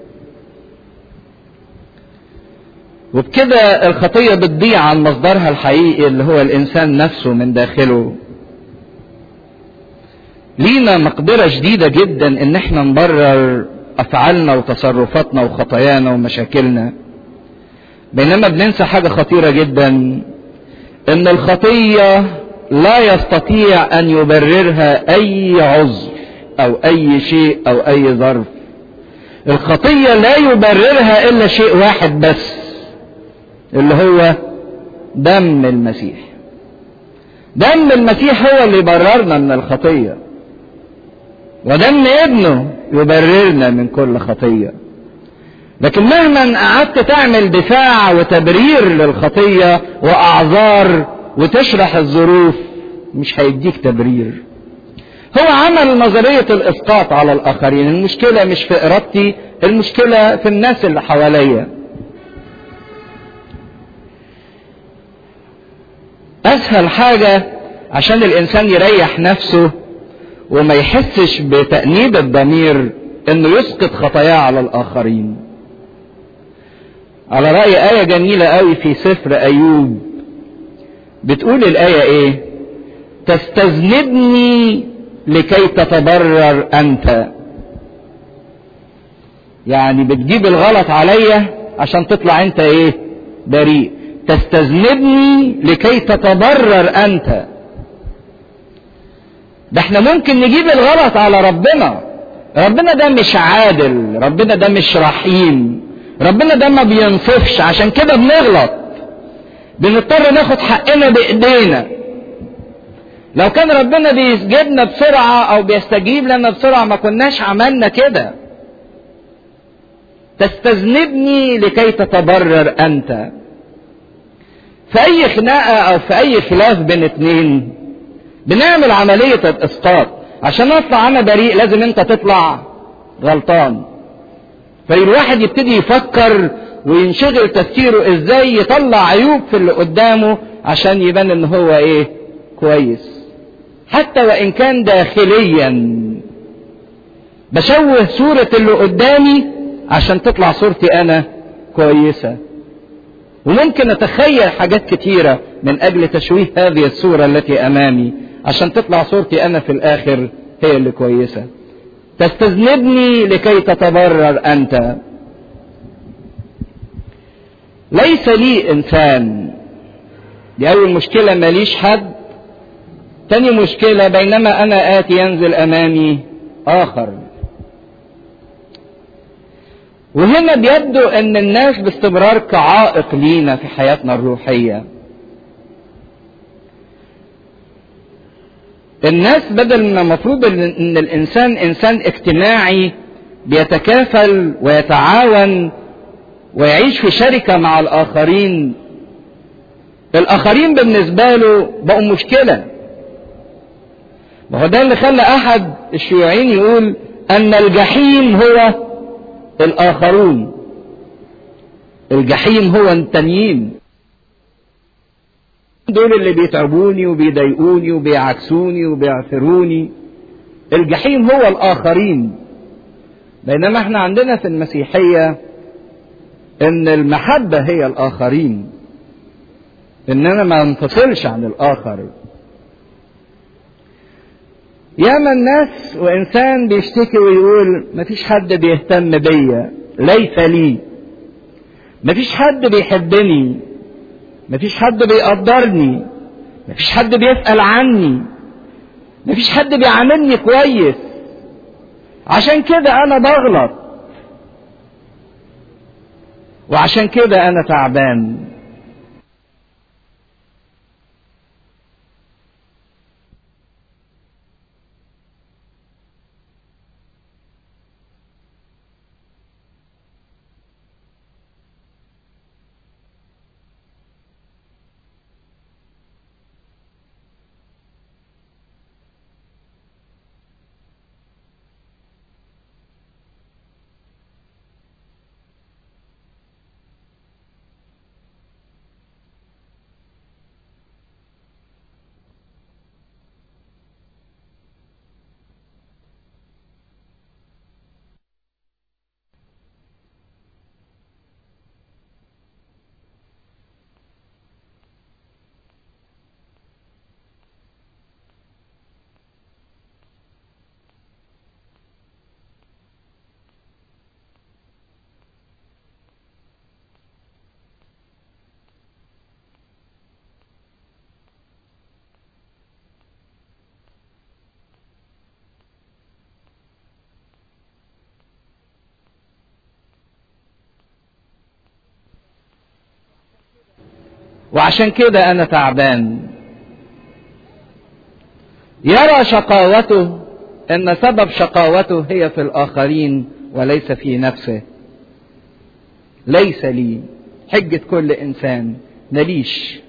وبكده الخطية بتضيع عن مصدرها الحقيقي اللي هو الانسان نفسه من داخله لينا مقدرة شديدة جدا ان احنا نبرر افعالنا وتصرفاتنا وخطايانا ومشاكلنا بينما بننسى حاجة خطيرة جدا ان الخطية لا يستطيع ان يبررها اي عذر او اي شيء او اي ظرف الخطية لا يبررها الا شيء واحد بس اللي هو دم المسيح دم المسيح هو اللي يبررنا من الخطيه ودم ابنه يبررنا من كل خطية لكن مهما قعدت تعمل دفاع وتبرير للخطية وأعذار وتشرح الظروف مش هيديك تبرير هو عمل نظرية الإسقاط على الآخرين المشكلة مش في إرادتي المشكلة في الناس اللي حواليا أسهل حاجة عشان الإنسان يريح نفسه وما يحسش بتأنيب الضمير انه يسقط خطاياه على الاخرين على رأي آية جميلة قوي في سفر أيوب بتقول الآية إيه؟ تستذنبني لكي تتبرر أنت. يعني بتجيب الغلط عليا عشان تطلع أنت إيه؟ بريء. تستذنبني لكي تتبرر أنت. ده احنا ممكن نجيب الغلط على ربنا ربنا ده مش عادل ربنا ده مش رحيم ربنا ده ما بينصفش عشان كده بنغلط بنضطر ناخد حقنا بايدينا لو كان ربنا بيسجدنا بسرعة او بيستجيب لنا بسرعة ما كناش عملنا كده تستذنبني لكي تتبرر انت في اي خناقة او في اي خلاف بين اتنين بنعمل عملية الاسقاط عشان اطلع انا بريء لازم انت تطلع غلطان فالواحد يبتدي يفكر وينشغل تفكيره ازاي يطلع عيوب في اللي قدامه عشان يبان ان هو ايه كويس حتى وان كان داخليا بشوه صورة اللي قدامي عشان تطلع صورتي انا كويسة وممكن اتخيل حاجات كتيرة من اجل تشويه هذه الصورة التي امامي عشان تطلع صورتي انا في الاخر هي اللي كويسة تستذنبني لكي تتبرر انت ليس لي انسان دي اول مشكلة ماليش حد تاني مشكلة بينما انا اتي ينزل امامي اخر وهنا بيبدو ان الناس باستمرار كعائق لينا في حياتنا الروحيه الناس بدل ما المفروض ان الانسان انسان اجتماعي بيتكافل ويتعاون ويعيش في شركه مع الاخرين الاخرين بالنسبه له بقوا مشكله ما هو ده اللي خلى احد الشيوعيين يقول ان الجحيم هو الاخرون الجحيم هو التانيين دول اللي بيتعبوني وبيضايقوني وبيعكسوني وبيعثروني الجحيم هو الاخرين بينما احنا عندنا في المسيحيه ان المحبه هي الاخرين ان انا ما انفصلش عن الاخر ياما الناس وانسان بيشتكي ويقول مفيش حد بيهتم بيا ليس لي مفيش حد بيحبني مفيش حد بيقدرني مفيش حد بيسأل عني مفيش حد بيعاملني كويس عشان كده انا بغلط وعشان كده انا تعبان وعشان كده انا تعبان يرى شقاوته ان سبب شقاوته هي في الاخرين وليس في نفسه ليس لي حجة كل انسان ماليش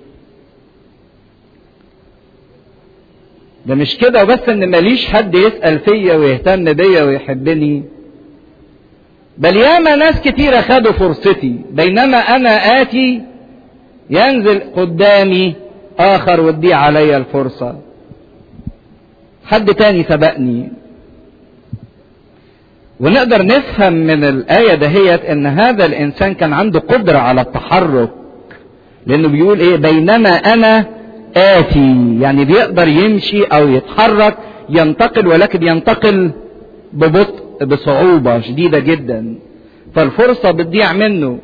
ده مش كده وبس ان ماليش حد يسأل فيا ويهتم بيا ويحبني بل ياما ناس كتيرة خدوا فرصتي بينما انا اتي ينزل قدامي اخر ودي علي الفرصة حد تاني سبقني ونقدر نفهم من الآية دهيت ان هذا الانسان كان عنده قدرة على التحرك لانه بيقول ايه بينما انا آتي يعني بيقدر يمشي او يتحرك ينتقل ولكن ينتقل ببطء بصعوبة شديدة جدا فالفرصة بتضيع منه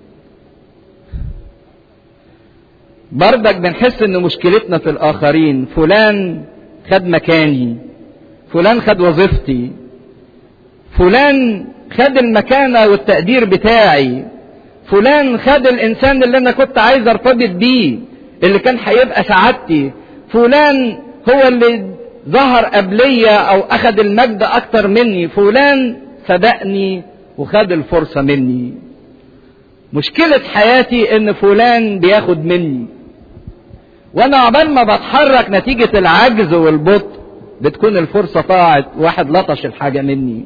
بردك بنحس ان مشكلتنا في الاخرين فلان خد مكاني فلان خد وظيفتي فلان خد المكانة والتقدير بتاعي فلان خد الانسان اللي انا كنت عايز ارتبط بيه اللي كان هيبقى سعادتي فلان هو اللي ظهر قبلية او اخد المجد اكتر مني فلان سبقني وخد الفرصة مني مشكلة حياتي ان فلان بياخد مني وانا عبال ما بتحرك نتيجة العجز والبطء بتكون الفرصة طاعت واحد لطش الحاجة مني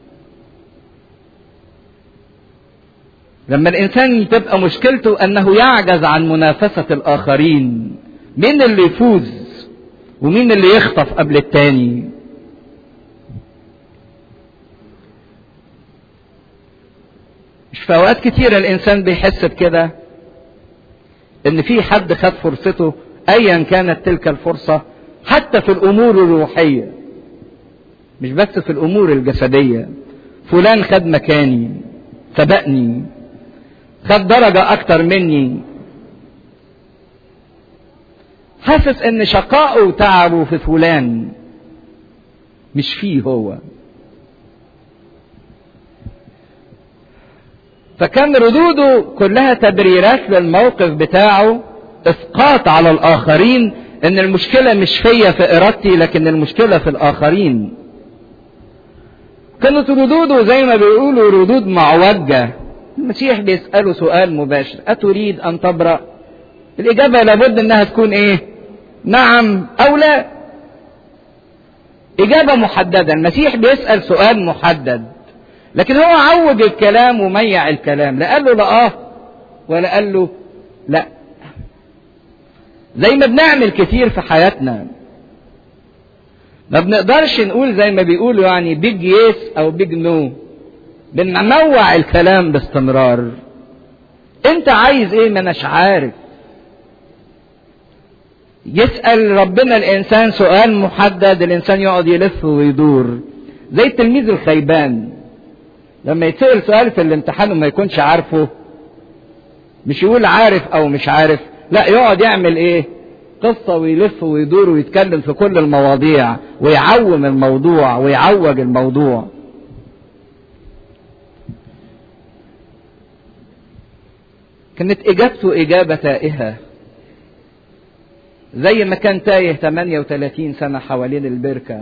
لما الانسان تبقى مشكلته انه يعجز عن منافسة الاخرين مين اللي يفوز ومين اللي يخطف قبل التاني مش في اوقات كتيرة الانسان بيحس بكده ان في حد خد فرصته ايا كانت تلك الفرصة حتى في الامور الروحية مش بس في الامور الجسدية فلان خد مكاني سبقني خد درجة اكتر مني حاسس ان شقائه وتعبه في فلان مش فيه هو فكان ردوده كلها تبريرات للموقف بتاعه اسقاط على الاخرين ان المشكله مش فيا في ارادتي لكن المشكله في الاخرين كانت ردوده زي ما بيقولوا ردود معوجه المسيح بيساله سؤال مباشر اتريد ان تبرأ الاجابه لابد انها تكون ايه نعم او لا اجابه محدده المسيح بيسال سؤال محدد لكن هو عوج الكلام وميع الكلام لا قال له لا اه ولا قال له لا زي ما بنعمل كتير في حياتنا ما بنقدرش نقول زي ما بيقولوا يعني بيج يس او بيج نو بنموع الكلام باستمرار انت عايز ايه ما اناش عارف يسأل ربنا الانسان سؤال محدد الانسان يقعد يلف ويدور زي التلميذ الخيبان لما يتسأل سؤال في الامتحان وما يكونش عارفه مش يقول عارف او مش عارف لا يقعد يعمل ايه قصة ويلف ويدور ويتكلم في كل المواضيع ويعوم الموضوع ويعوج الموضوع كانت اجابته اجابة تائهة زي ما كان تايه 38 سنة حوالين البركة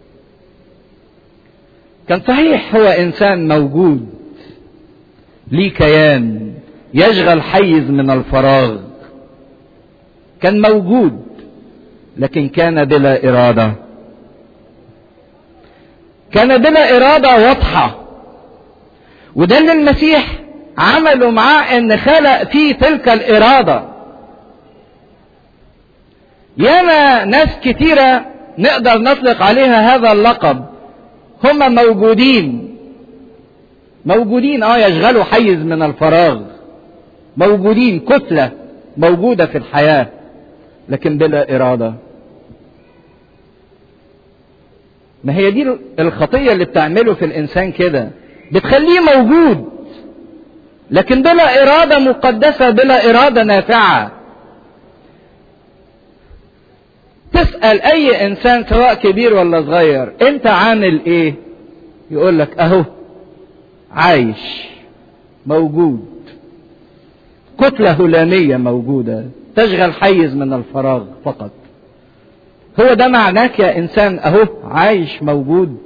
كان صحيح هو انسان موجود ليه كيان يشغل حيز من الفراغ كان موجود لكن كان بلا اراده كان بلا اراده واضحه وده اللي المسيح عمله معاه ان خلق فيه تلك الاراده ياما ناس كتيره نقدر نطلق عليها هذا اللقب هم موجودين موجودين اه يشغلوا حيز من الفراغ موجودين كتله موجوده في الحياه لكن بلا اراده ما هي دي الخطيه اللي بتعمله في الانسان كده بتخليه موجود لكن بلا اراده مقدسه بلا اراده نافعه تسال اي انسان سواء كبير ولا صغير انت عامل ايه يقول لك اهو عايش موجود كتله هلاميه موجوده تشغل حيز من الفراغ فقط هو ده معناك يا انسان اهو عايش موجود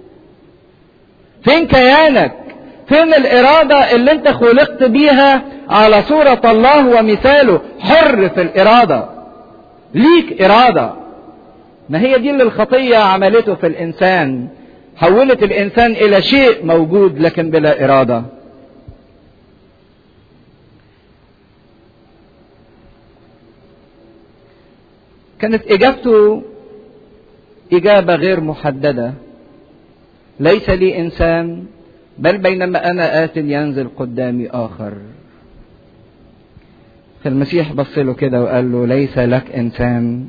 فين كيانك فين الاراده اللي انت خلقت بيها على صوره الله ومثاله حر في الاراده ليك اراده ما هي دي اللي الخطيه عملته في الانسان حولت الانسان الى شيء موجود لكن بلا اراده كانت اجابته اجابه غير محدده ليس لي انسان بل بينما انا ات ينزل قدامي اخر فالمسيح بص له كده وقال له ليس لك انسان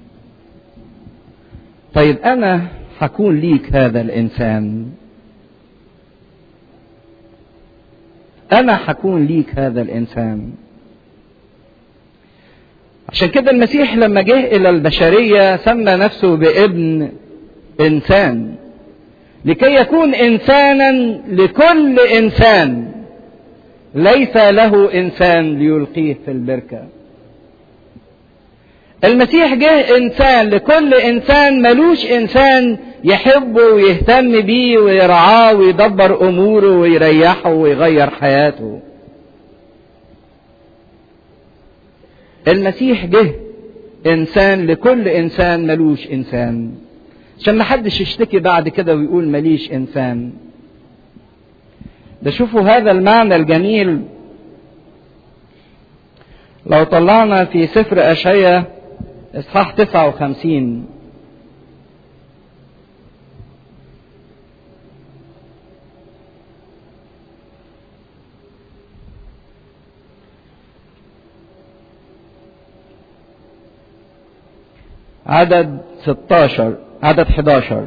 طيب انا هكون ليك هذا الانسان انا هكون ليك هذا الانسان عشان كده المسيح لما جه الى البشريه سمى نفسه بابن انسان لكي يكون انسانا لكل انسان ليس له انسان ليلقيه في البركه المسيح جه انسان لكل انسان ملوش انسان يحبه ويهتم بيه ويرعاه ويدبر اموره ويريحه ويغير حياته المسيح جه انسان لكل انسان ملوش انسان عشان ما حدش يشتكي بعد كده ويقول ماليش انسان ده شوفوا هذا المعنى الجميل لو طلعنا في سفر اشعيا اصحاح 59 عدد 16 عدد 11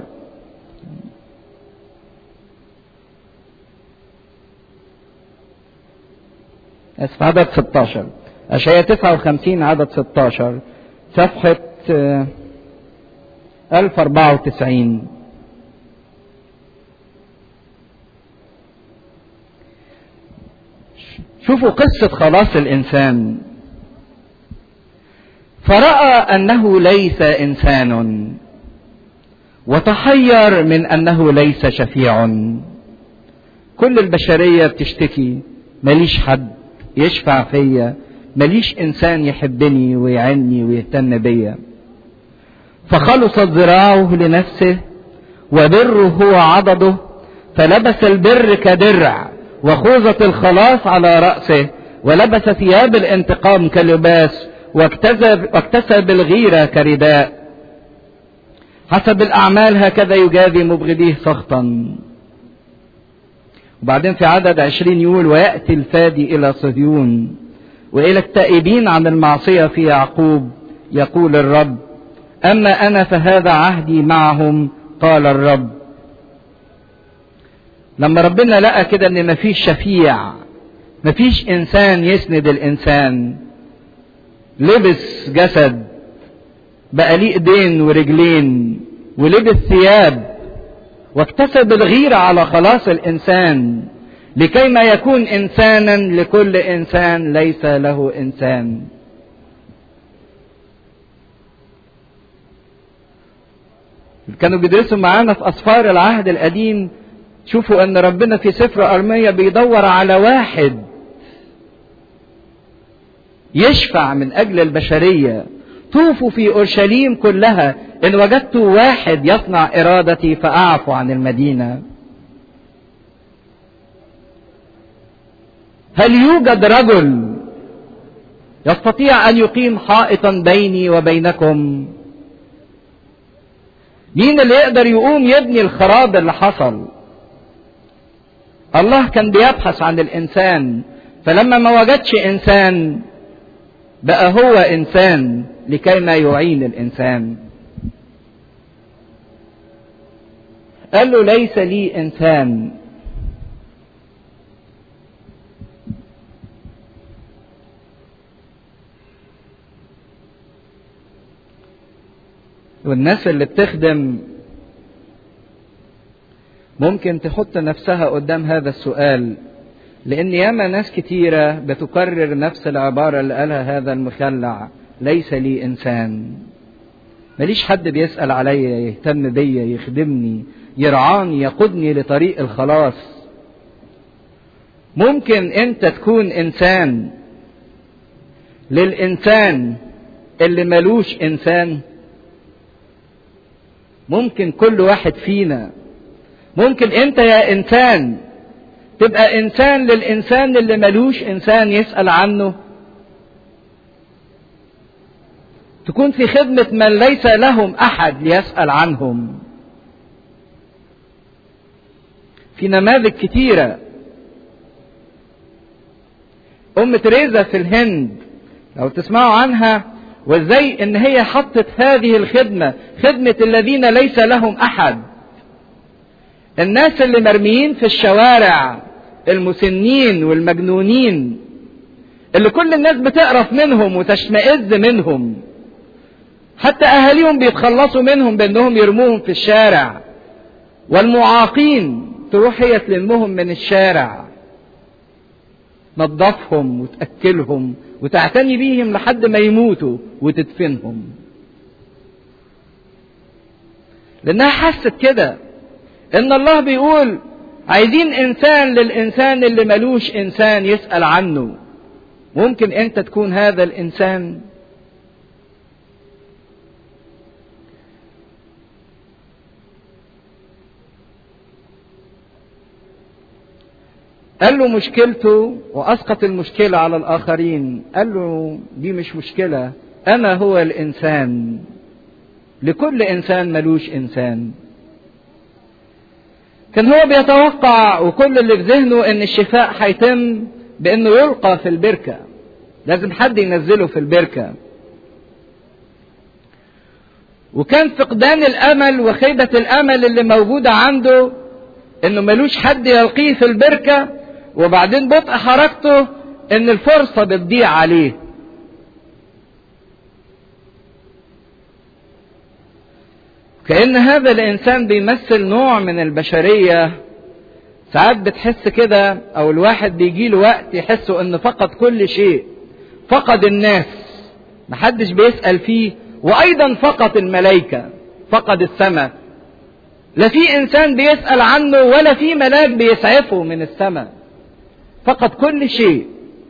اسف عدد 16 اشعياء 59 عدد 16 صفحة 1094 شوفوا قصة خلاص الإنسان فرأى أنه ليس إنسان وتحير من أنه ليس شفيع كل البشرية بتشتكي ماليش حد يشفع فيا ماليش إنسان يحبني ويعني ويهتم بيا فخلصت ذراعه لنفسه وبره هو عضده فلبس البر كدرع وخوذة الخلاص على رأسه ولبس ثياب الانتقام كلباس واكتسب, واكتسب الغيرة كرداء حسب الأعمال هكذا يجازي مبغضيه سخطا وبعدين في عدد عشرين يقول ويأتي الفادي إلى صهيون وإلى التائبين عن المعصية في يعقوب يقول الرب أما أنا فهذا عهدي معهم قال الرب لما ربنا لقى كده ان مفيش شفيع مفيش انسان يسند الانسان لبس جسد بقى ليه ايدين ورجلين ولبس ثياب واكتسب الغيرة على خلاص الانسان لكي ما يكون انسانا لكل انسان ليس له انسان كانوا بيدرسوا معانا في اسفار العهد القديم شوفوا ان ربنا في سفر ارميا بيدور على واحد يشفع من اجل البشريه طوفوا في اورشليم كلها ان وجدت واحد يصنع ارادتي فاعفو عن المدينه هل يوجد رجل يستطيع ان يقيم حائطا بيني وبينكم مين اللي يقدر يقوم يبني الخراب اللي حصل الله كان بيبحث عن الانسان فلما ما وجدش انسان بقى هو انسان لكي ما يعين الانسان قال له ليس لي انسان والناس اللي بتخدم ممكن تحط نفسها قدام هذا السؤال لان ياما ناس كتيره بتكرر نفس العباره اللي قالها هذا المخلع ليس لي انسان ماليش حد بيسال عليا يهتم بيا يخدمني يرعاني يقودني لطريق الخلاص ممكن انت تكون انسان للانسان اللي ملوش انسان ممكن كل واحد فينا ممكن انت يا انسان تبقى انسان للانسان اللي ملوش انسان يسال عنه تكون في خدمه من ليس لهم احد ليسال عنهم في نماذج كتيره ام تريزا في الهند لو تسمعوا عنها وازاي ان هي حطت هذه الخدمه خدمه الذين ليس لهم احد الناس اللي مرميين في الشوارع المسنين والمجنونين اللي كل الناس بتقرف منهم وتشمئز منهم حتى اهاليهم بيتخلصوا منهم بانهم يرموهم في الشارع والمعاقين تروح هي تلمهم من الشارع تنظفهم وتاكلهم وتعتني بيهم لحد ما يموتوا وتدفنهم لانها حست كده ان الله بيقول عايزين انسان للانسان اللي ملوش انسان يسال عنه ممكن انت تكون هذا الانسان قال له مشكلته واسقط المشكله على الاخرين قال له دي مش مشكله انا هو الانسان لكل انسان ملوش انسان كان هو بيتوقع وكل اللي في ذهنه ان الشفاء هيتم بانه يلقى في البركه لازم حد ينزله في البركه وكان فقدان الامل وخيبه الامل اللي موجوده عنده انه ملوش حد يلقيه في البركه وبعدين بطء حركته ان الفرصه بتضيع عليه كأن هذا الإنسان بيمثل نوع من البشرية ساعات بتحس كده او الواحد بيجي له وقت يحس انه فقد كل شيء فقد الناس محدش بيسأل فيه وايضا فقد الملائكة فقد السماء لا في انسان بيسأل عنه ولا في ملاك بيسعفه من السماء فقد كل شيء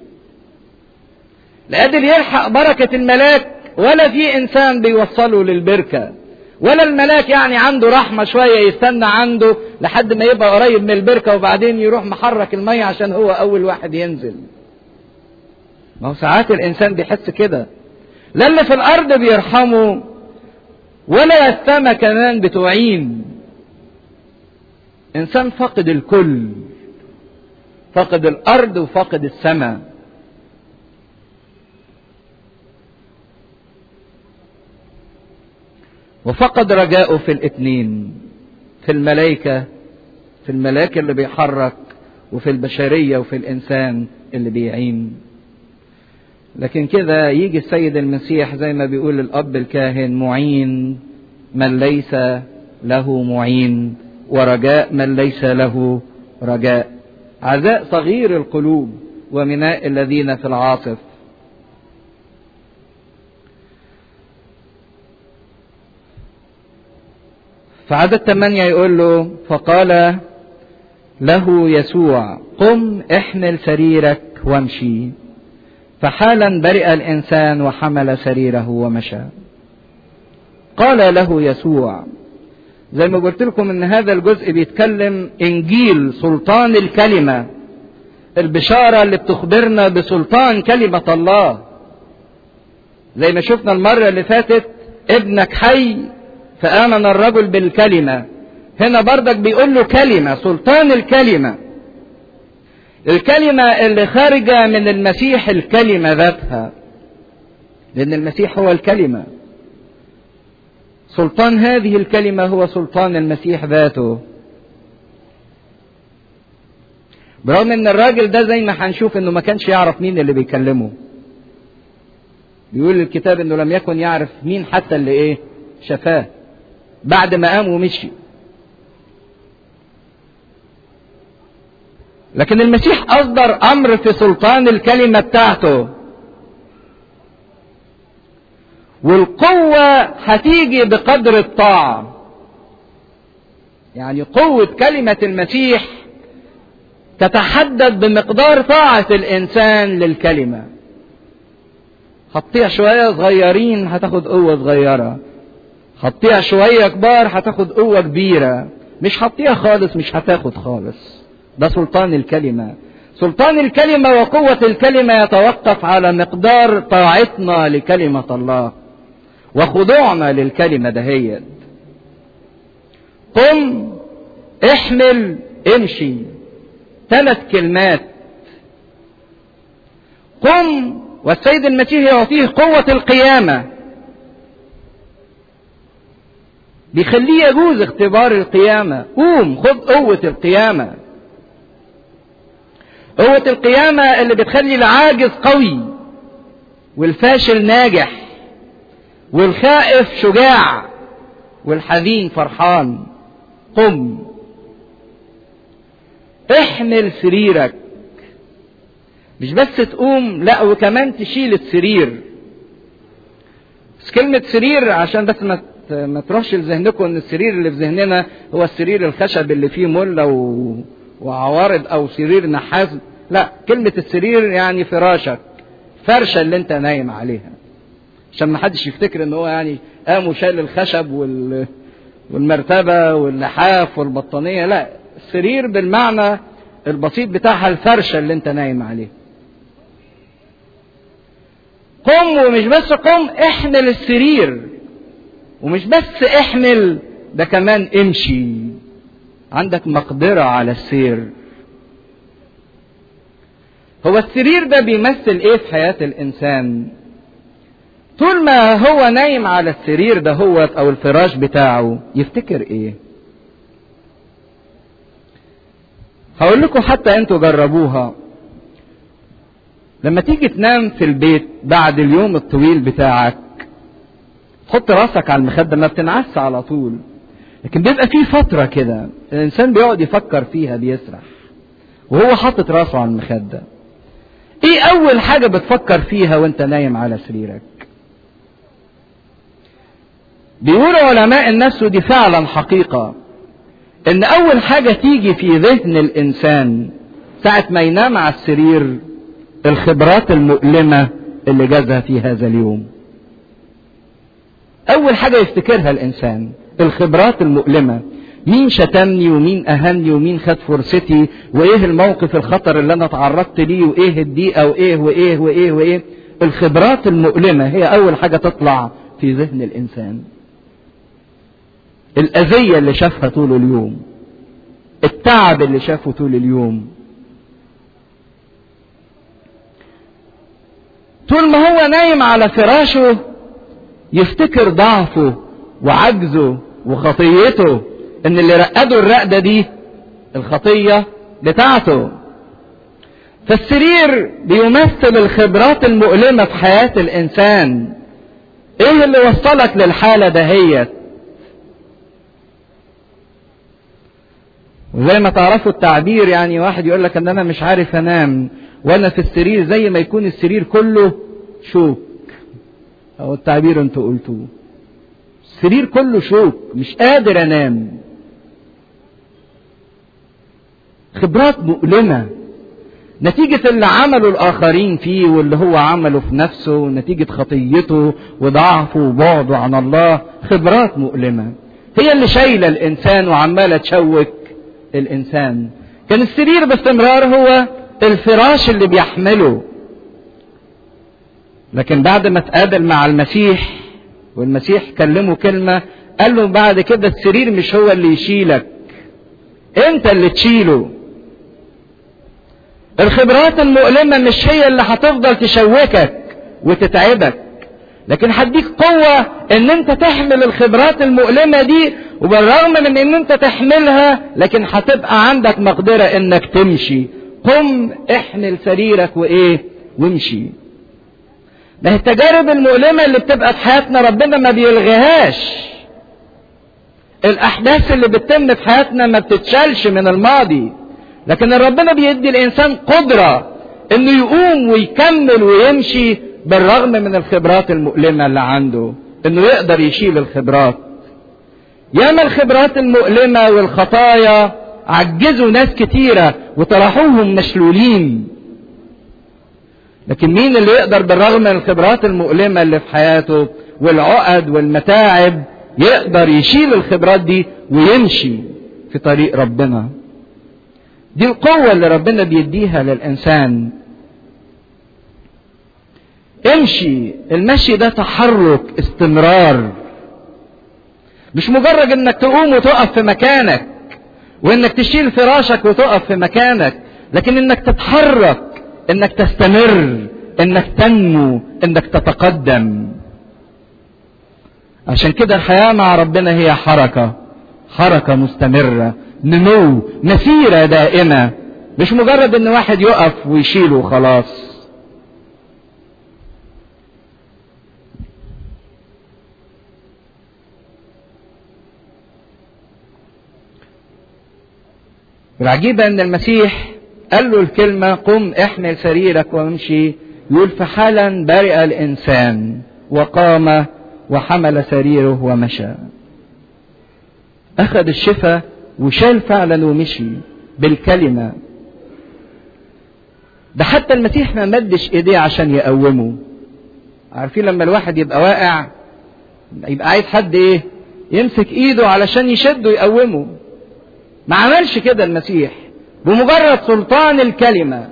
لا قادر يلحق بركة الملاك ولا في انسان بيوصله للبركة ولا الملاك يعني عنده رحمة شوية يستنى عنده لحد ما يبقى قريب من البركة وبعدين يروح محرك المية عشان هو أول واحد ينزل. ما هو ساعات الإنسان بيحس كده. لا اللي في الأرض بيرحمه ولا السما كمان بتعين. إنسان فقد الكل. فقد الأرض وفقد السماء. وفقد رجاؤه في الاثنين في الملائكة في الملاك اللي بيحرك وفي البشرية وفي الإنسان اللي بيعين لكن كده يجي السيد المسيح زي ما بيقول الأب الكاهن معين من ليس له معين ورجاء من ليس له رجاء عزاء صغير القلوب ومناء الذين في العاصف في عدد ثمانية يقول له فقال له يسوع قم احمل سريرك وامشي فحالا برئ الإنسان وحمل سريره ومشى قال له يسوع زي ما قلت لكم ان هذا الجزء بيتكلم انجيل سلطان الكلمة البشارة اللي بتخبرنا بسلطان كلمة الله زي ما شفنا المرة اللي فاتت ابنك حي فآمن الرجل بالكلمة هنا بردك بيقول له كلمة سلطان الكلمة الكلمة اللي خارجة من المسيح الكلمة ذاتها لأن المسيح هو الكلمة سلطان هذه الكلمة هو سلطان المسيح ذاته برغم ان الراجل ده زي ما هنشوف انه ما كانش يعرف مين اللي بيكلمه بيقول الكتاب انه لم يكن يعرف مين حتى اللي ايه شفاه بعد ما قام ومشي لكن المسيح اصدر امر في سلطان الكلمه بتاعته والقوه هتيجي بقدر الطاعه يعني قوه كلمه المسيح تتحدد بمقدار طاعه الانسان للكلمه هتطيع شويه صغيرين هتاخد قوه صغيره هتطيع شويه كبار هتاخد قوه كبيره مش هتطيع خالص مش هتاخد خالص ده سلطان الكلمة سلطان الكلمة وقوة الكلمة يتوقف على مقدار طاعتنا لكلمة الله وخضوعنا للكلمة دهيت قم احمل امشي ثلاث كلمات قم والسيد المسيح يعطيه قوة القيامة بيخليه يجوز اختبار القيامة قوم خذ قوة القيامة قوة القيامة اللي بتخلي العاجز قوي والفاشل ناجح والخائف شجاع والحزين فرحان قم احمل سريرك مش بس تقوم لا وكمان تشيل السرير بس كلمة سرير عشان بس ما ما تروحش لذهنكم ان السرير اللي في ذهننا هو السرير الخشب اللي فيه مله و... وعوارض او سرير نحاس لا كلمة السرير يعني فراشك فرشة اللي انت نايم عليها عشان ما حدش يفتكر ان هو يعني قام وشال الخشب وال... والمرتبة واللحاف والبطانية لا السرير بالمعنى البسيط بتاعها الفرشة اللي انت نايم عليها قم ومش بس قم احمل السرير ومش بس احمل ده كمان امشي عندك مقدرة على السير هو السرير ده بيمثل ايه في حياة الانسان طول ما هو نايم على السرير ده هو او الفراش بتاعه يفتكر ايه هقول لكم حتى انتوا جربوها لما تيجي تنام في البيت بعد اليوم الطويل بتاعك تحط راسك على المخدة ما بتنعس على طول لكن بيبقى في فترة كده الإنسان بيقعد يفكر فيها بيسرح وهو حاطط راسه على المخدة إيه أول حاجة بتفكر فيها وأنت نايم على سريرك؟ بيقول علماء النفس ودي فعلا حقيقة إن أول حاجة تيجي في ذهن الإنسان ساعة ما ينام على السرير الخبرات المؤلمة اللي جازها في هذا اليوم. أول حاجة يفتكرها الإنسان الخبرات المؤلمة مين شتمني ومين أهني ومين خد فرصتي وإيه الموقف الخطر اللي أنا تعرضت ليه وإيه الضيقة وإيه وإيه وإيه وإيه الخبرات المؤلمة هي أول حاجة تطلع في ذهن الإنسان الأذية اللي شافها طول اليوم التعب اللي شافه طول اليوم طول ما هو نايم على فراشه يفتكر ضعفه وعجزه وخطيته ان اللي رقده الرقدة دي الخطية بتاعته فالسرير بيمثل الخبرات المؤلمة في حياة الإنسان إيه اللي وصلك للحالة دهيت وزي ما تعرفوا التعبير يعني واحد يقول لك ان انا مش عارف انام وانا في السرير زي ما يكون السرير كله شوك او التعبير انتوا قلتوه السرير كله شوك مش قادر انام خبرات مؤلمة نتيجة اللي عمله الآخرين فيه واللي هو عمله في نفسه ونتيجة خطيته وضعفه وبعده عن الله خبرات مؤلمة هي اللي شايلة الإنسان وعمالة تشوك الإنسان كان السرير باستمرار هو الفراش اللي بيحمله لكن بعد ما تقابل مع المسيح والمسيح كلمه كلمة قال له بعد كده السرير مش هو اللي يشيلك انت اللي تشيله الخبرات المؤلمة مش هي اللي هتفضل تشوكك وتتعبك لكن هديك قوة ان انت تحمل الخبرات المؤلمة دي وبالرغم من ان انت تحملها لكن هتبقى عندك مقدرة انك تمشي قم احمل سريرك وايه وامشي ما هي التجارب المؤلمة اللي بتبقى في حياتنا ربنا ما بيلغيهاش الأحداث اللي بتتم في حياتنا ما بتتشالش من الماضي لكن ربنا بيدي الإنسان قدرة إنه يقوم ويكمل ويمشي بالرغم من الخبرات المؤلمة اللي عنده إنه يقدر يشيل الخبرات ياما الخبرات المؤلمة والخطايا عجزوا ناس كتيرة وطرحوهم مشلولين لكن مين اللي يقدر بالرغم من الخبرات المؤلمة اللي في حياته والعقد والمتاعب يقدر يشيل الخبرات دي ويمشي في طريق ربنا دي القوة اللي ربنا بيديها للإنسان امشي المشي ده تحرك استمرار مش مجرد انك تقوم وتقف في مكانك وانك تشيل فراشك وتقف في مكانك لكن انك تتحرك انك تستمر انك تنمو انك تتقدم عشان كده الحياة مع ربنا هي حركة حركة مستمرة نمو مسيرة دائمة مش مجرد ان واحد يقف ويشيله وخلاص العجيبة ان المسيح قال له الكلمة قم احمل سريرك وامشي يقول فحالا برئ الانسان وقام وحمل سريره ومشى اخذ الشفاء وشال فعلا ومشي بالكلمة ده حتى المسيح ما مدش ايديه عشان يقومه عارفين لما الواحد يبقى واقع يبقى عايز حد ايه يمسك ايده علشان يشده يقومه ما عملش كده المسيح بمجرد سلطان الكلمة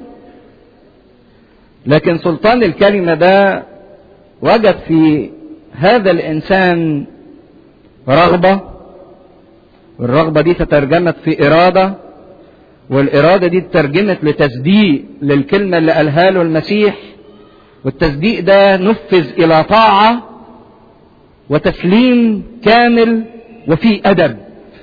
لكن سلطان الكلمة ده وجد في هذا الإنسان رغبة والرغبة دي تترجمت في إرادة والإرادة دي تترجمت لتصديق للكلمة اللي قالها له المسيح والتصديق ده نفذ إلى طاعة وتسليم كامل وفي أدب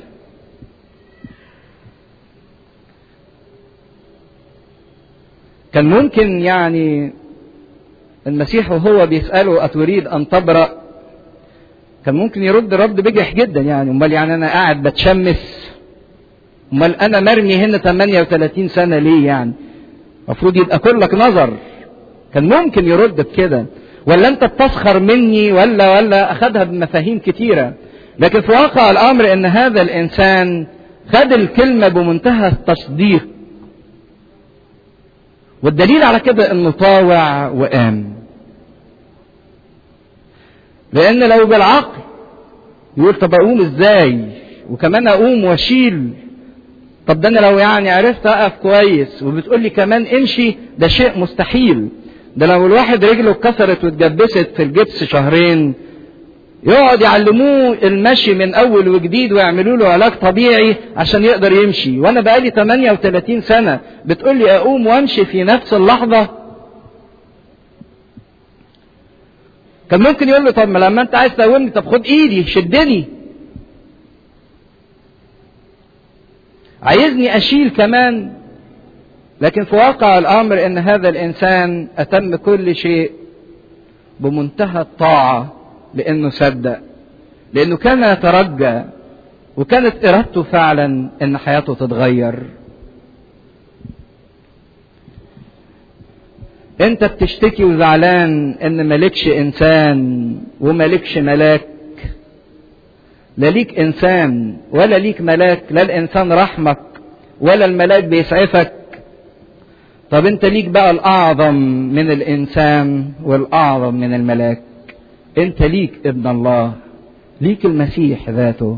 كان ممكن يعني المسيح وهو بيسأله أتريد أن تبرأ كان ممكن يرد رد بجح جدا يعني امال يعني انا قاعد بتشمس امال انا مرمي هنا 38 سنه ليه يعني المفروض يبقى كلك نظر كان ممكن يرد بكده ولا انت بتسخر مني ولا ولا اخدها بمفاهيم كتيره لكن في واقع الامر ان هذا الانسان خد الكلمه بمنتهى التصديق والدليل على كده انه طاوع وقام لان لو بالعقل يقول طب اقوم ازاي وكمان اقوم واشيل طب ده انا لو يعني عرفت اقف كويس وبتقول لي كمان امشي ده شيء مستحيل ده لو الواحد رجله اتكسرت واتجبست في الجبس شهرين يقعد يعلموه المشي من اول وجديد ويعملوا له علاج طبيعي عشان يقدر يمشي وانا بقالي 38 سنه بتقول لي اقوم وامشي في نفس اللحظه كان ممكن يقول له طب ما لما انت عايز تقومني طب خد ايدي شدني عايزني اشيل كمان لكن في واقع الامر ان هذا الانسان اتم كل شيء بمنتهى الطاعه لانه صدق لانه كان يترجى وكانت ارادته فعلا ان حياته تتغير انت بتشتكي وزعلان ان مالكش انسان ومالكش ملاك لا ليك انسان ولا ليك ملاك لا الانسان رحمك ولا الملاك بيسعفك طب انت ليك بقى الاعظم من الانسان والاعظم من الملاك انت ليك ابن الله ليك المسيح ذاته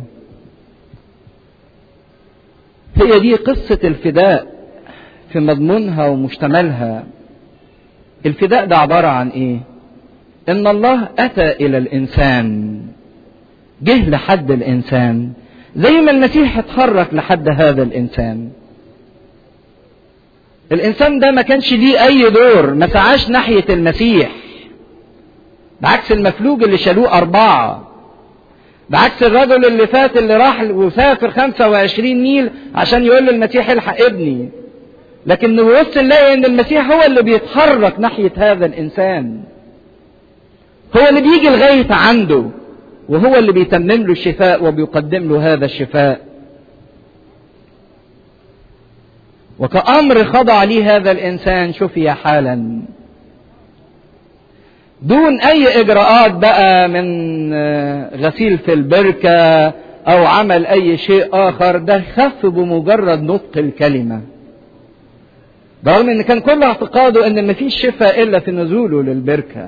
هي دي قصة الفداء في مضمونها ومشتملها الفداء ده عبارة عن ايه ان الله اتى الى الانسان جه لحد الانسان زي ما المسيح اتحرك لحد هذا الانسان الانسان ده ما كانش ليه اي دور ما سعاش ناحية المسيح بعكس المفلوج اللي شالوه اربعة بعكس الرجل اللي فات اللي راح وسافر 25 ميل عشان يقول للمسيح الحق ابني لكن نبص نلاقي ان المسيح هو اللي بيتحرك ناحية هذا الانسان هو اللي بيجي لغاية عنده وهو اللي بيتمم له الشفاء وبيقدم له هذا الشفاء وكأمر خضع ليه هذا الإنسان شفي حالا دون أي إجراءات بقى من غسيل في البركة أو عمل أي شيء آخر ده خف بمجرد نطق الكلمة برغم ان كان كل اعتقاده ان مفيش شفاء الا في نزوله للبركه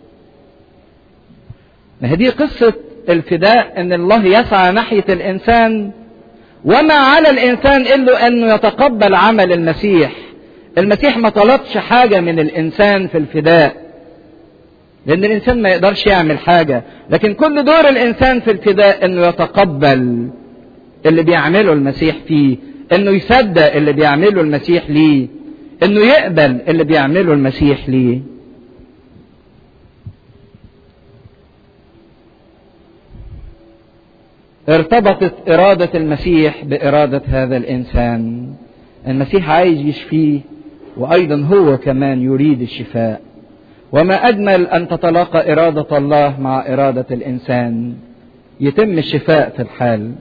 ما هي دي قصه الفداء ان الله يسعى ناحيه الانسان وما على الانسان الا انه يتقبل عمل المسيح المسيح ما طلبش حاجه من الانسان في الفداء لان الانسان ما يقدرش يعمل حاجه لكن كل دور الانسان في الفداء انه يتقبل اللي بيعمله المسيح فيه انه يصدق اللي بيعمله المسيح ليه انه يقبل اللي بيعمله المسيح ليه ارتبطت إرادة المسيح بإرادة هذا الإنسان المسيح عايز يشفيه وأيضا هو كمان يريد الشفاء وما أجمل أن تتلاقى إرادة الله مع إرادة الإنسان يتم الشفاء في الحال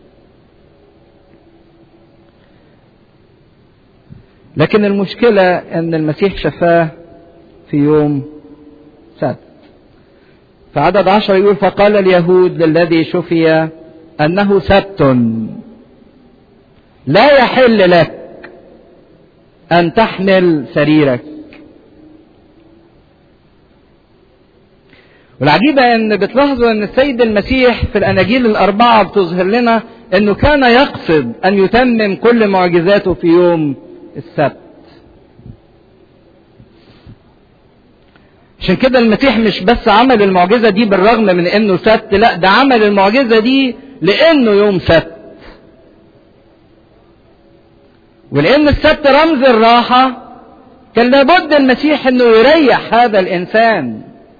لكن المشكلة أن المسيح شفاه في يوم سبت فعدد عشر يقول فقال اليهود للذي شفي أنه سبت لا يحل لك أن تحمل سريرك والعجيبة أن بتلاحظوا أن السيد المسيح في الأناجيل الأربعة بتظهر لنا أنه كان يقصد أن يتمم كل معجزاته في يوم السبت عشان كده المسيح مش بس عمل المعجزة دي بالرغم من انه سبت لا ده عمل المعجزة دي لانه يوم سبت ولان السبت رمز الراحة كان لابد المسيح انه يريح هذا الانسان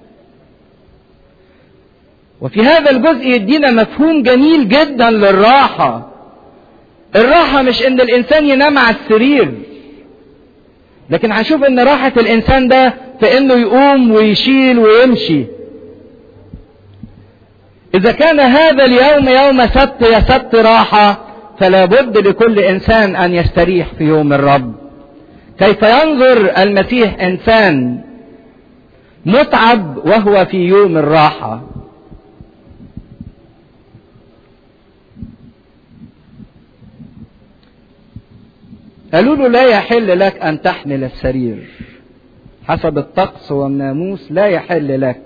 وفي هذا الجزء يدينا مفهوم جميل جدا للراحة الراحة مش ان الانسان ينام على السرير لكن هنشوف ان راحة الانسان ده في انه يقوم ويشيل ويمشي إذا كان هذا اليوم يوم سبت يا سبت راحة فلا بد لكل إنسان أن يستريح في يوم الرب كيف ينظر المسيح إنسان متعب وهو في يوم الراحة قالوا له لا يحل لك أن تحمل السرير حسب الطقس والناموس لا يحل لك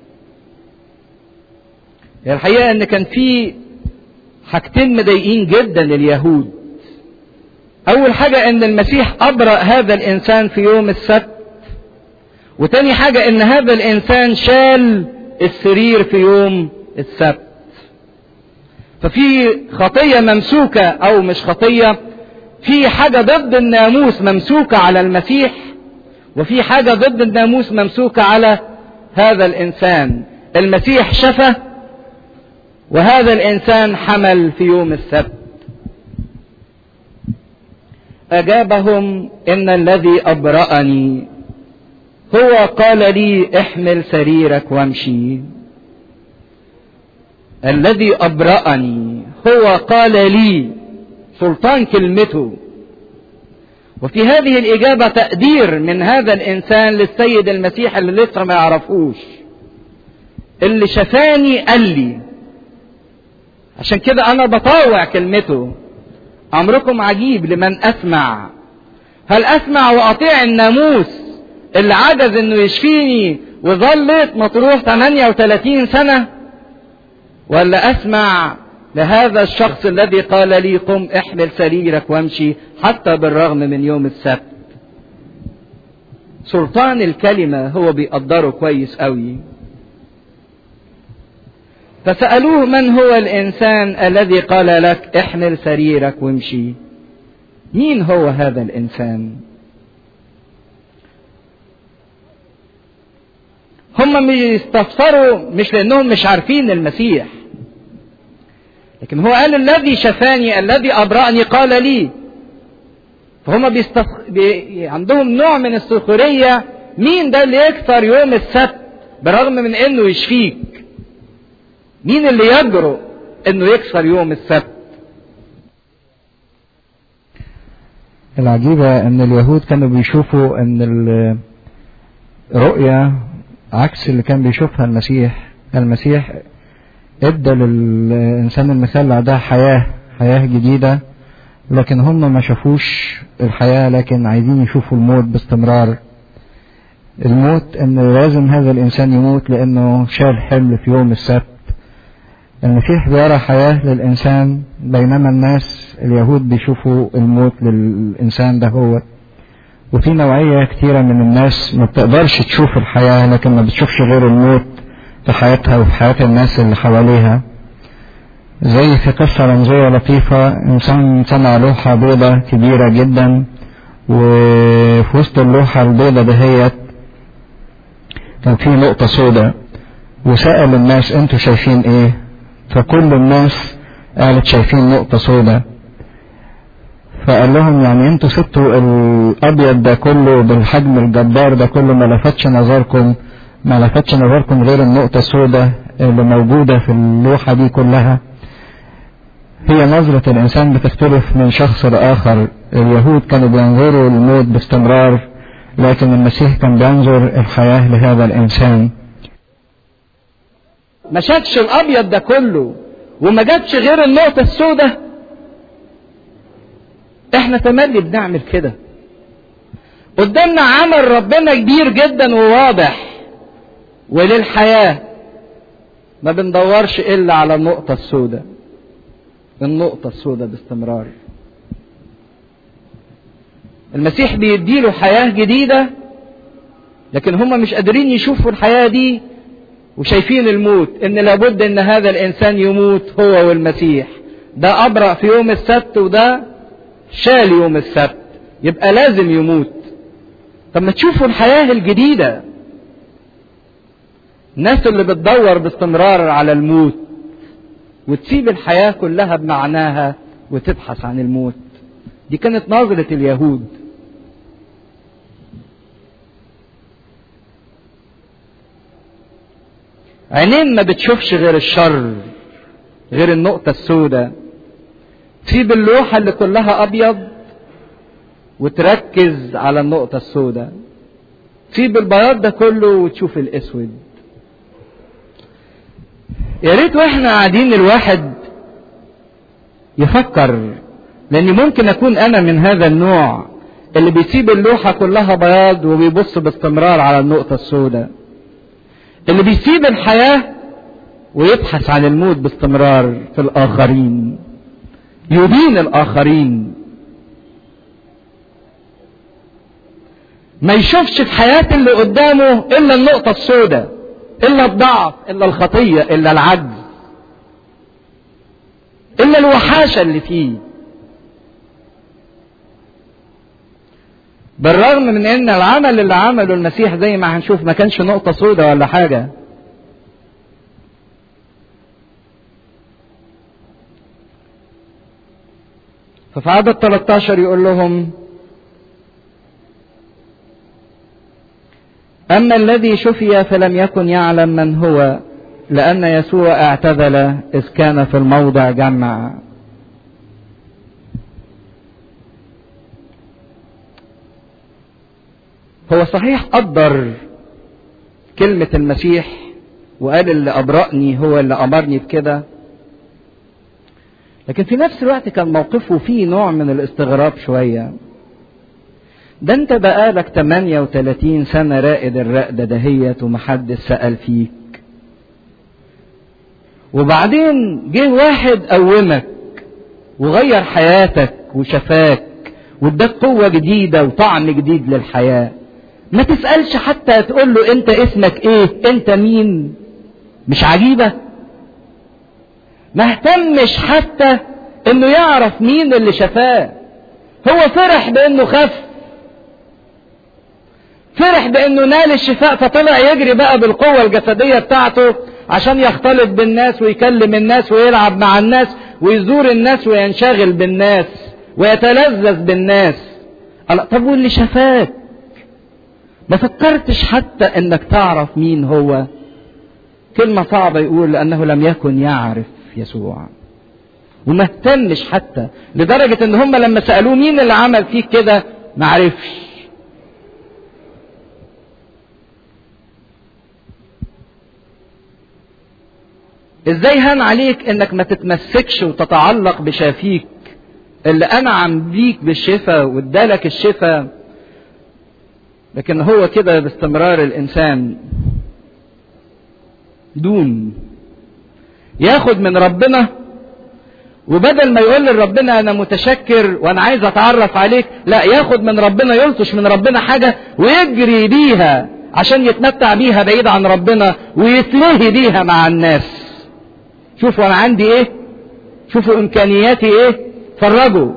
الحقيقة ان كان في حاجتين مضايقين جدا اليهود اول حاجة ان المسيح ابرأ هذا الانسان في يوم السبت وتاني حاجة ان هذا الانسان شال السرير في يوم السبت ففي خطية ممسوكة او مش خطية في حاجة ضد الناموس ممسوكة على المسيح وفي حاجة ضد الناموس ممسوكة على هذا الانسان المسيح شفى وهذا الانسان حمل في يوم السبت اجابهم ان الذي ابرأني هو قال لي احمل سريرك وامشي الذي ابرأني هو قال لي سلطان كلمته وفي هذه الإجابة تقدير من هذا الإنسان للسيد المسيح اللي لسه ما يعرفوش اللي شفاني قال لي عشان كده أنا بطاوع كلمته أمركم عجيب لمن أسمع هل أسمع وأطيع الناموس اللي عجز إنه يشفيني وظلت مطروح 38 سنة ولا أسمع لهذا الشخص الذي قال لي قم احمل سريرك وامشي حتى بالرغم من يوم السبت سلطان الكلمة هو بيقدره كويس قوي فسألوه من هو الإنسان الذي قال لك احمل سريرك وامشي مين هو هذا الإنسان هم بيستفسروا مش لأنهم مش عارفين المسيح لكن هو قال الذي شفاني الذي أبرأني قال لي فهم بيستف... بي... عندهم نوع من السخرية مين ده اللي يكثر يوم السبت برغم من انه يشفيك مين اللي يجرؤ انه يكسر يوم السبت العجيبة ان اليهود كانوا بيشوفوا ان الرؤية عكس اللي كان بيشوفها المسيح المسيح ادى للانسان المخلع ده حياة حياة جديدة لكن هم ما شافوش الحياة لكن عايزين يشوفوا الموت باستمرار الموت ان لازم هذا الانسان يموت لانه شال حمل في يوم السبت المسيح بيرى حياة للإنسان بينما الناس اليهود بيشوفوا الموت للإنسان ده هو وفي نوعية كتيرة من الناس ما بتقدرش تشوف الحياة لكن ما بتشوفش غير الموت في حياتها وفي حياة الناس اللي حواليها زي في قصة رمزية لطيفة إنسان صنع لوحة بيضة كبيرة جدا وفي وسط اللوحة البيضة دهيت كان في نقطة سوداء وسأل الناس انتوا شايفين ايه فكل الناس قالت شايفين نقطة سوداء فقال لهم يعني انتوا سبتوا الابيض ده كله بالحجم الجبار ده كله ما لفتش نظركم ما لفتش نظركم غير النقطة السوداء اللي موجودة في اللوحة دي كلها هي نظرة الإنسان بتختلف من شخص لآخر اليهود كانوا بينظروا الموت باستمرار لكن المسيح كان بينظر الحياة لهذا الإنسان ما شافش الابيض ده كله وما جابش غير النقطة السوداء احنا تملي بنعمل كده قدامنا عمل ربنا كبير جدا وواضح وللحياة ما بندورش الا على النقطة السوداء النقطة السوداء باستمرار المسيح بيديله حياة جديدة لكن هم مش قادرين يشوفوا الحياة دي وشايفين الموت ان لابد ان هذا الانسان يموت هو والمسيح ده ابرأ في يوم السبت وده شال يوم السبت يبقى لازم يموت طب ما تشوفوا الحياة الجديدة الناس اللي بتدور باستمرار على الموت وتسيب الحياة كلها بمعناها وتبحث عن الموت دي كانت نظرة اليهود عينين ما بتشوفش غير الشر غير النقطة السوداء تسيب اللوحة اللي كلها أبيض وتركز على النقطة السوداء تسيب البياض ده كله وتشوف الأسود يا ريت واحنا قاعدين الواحد يفكر لأني ممكن أكون أنا من هذا النوع اللي بيسيب اللوحة كلها بياض وبيبص باستمرار على النقطة السوداء اللي بيسيب الحياة ويبحث عن الموت باستمرار في الآخرين يدين الآخرين ما يشوفش في حياة اللي قدامه إلا النقطة السوداء إلا الضعف إلا الخطية إلا العجز إلا الوحاشة اللي فيه بالرغم من ان العمل اللي عمله المسيح زي ما هنشوف ما كانش نقطة سوداء ولا حاجة ففي عدد 13 يقول لهم أما الذي شفي فلم يكن يعلم من هو لأن يسوع اعتزل إذ كان في الموضع جمع هو صحيح قدر كلمة المسيح وقال اللي أبرأني هو اللي أمرني بكده لكن في نفس الوقت كان موقفه فيه نوع من الاستغراب شوية ده انت بقالك 38 سنة رائد الرقدة دهيت ومحدش سأل فيك وبعدين جه واحد قومك وغير حياتك وشفاك واداك قوة جديدة وطعم جديد للحياة ما تسألش حتى تقول له انت اسمك ايه انت مين مش عجيبة ما اهتمش حتى انه يعرف مين اللي شفاه هو فرح بانه خف فرح بانه نال الشفاء فطلع يجري بقى بالقوة الجسدية بتاعته عشان يختلط بالناس ويكلم الناس ويلعب مع الناس ويزور الناس وينشغل بالناس ويتلذذ بالناس طب واللي شفاك ما فكرتش حتى انك تعرف مين هو كلمة صعبة يقول لأنه لم يكن يعرف يسوع وما اهتمش حتى لدرجة ان هم لما سألوه مين اللي عمل فيك كده ما عرفش ازاي هان عليك انك ما تتمسكش وتتعلق بشافيك اللي انعم بيك بالشفاء وادالك الشفاء لكن هو كده باستمرار الانسان دون ياخد من ربنا وبدل ما يقول لربنا انا متشكر وانا عايز اتعرف عليك لا ياخد من ربنا يلطش من ربنا حاجة ويجري بيها عشان يتمتع بيها بعيد عن ربنا ويتلهي بيها مع الناس شوفوا انا عندي ايه شوفوا امكانياتي ايه فرجوا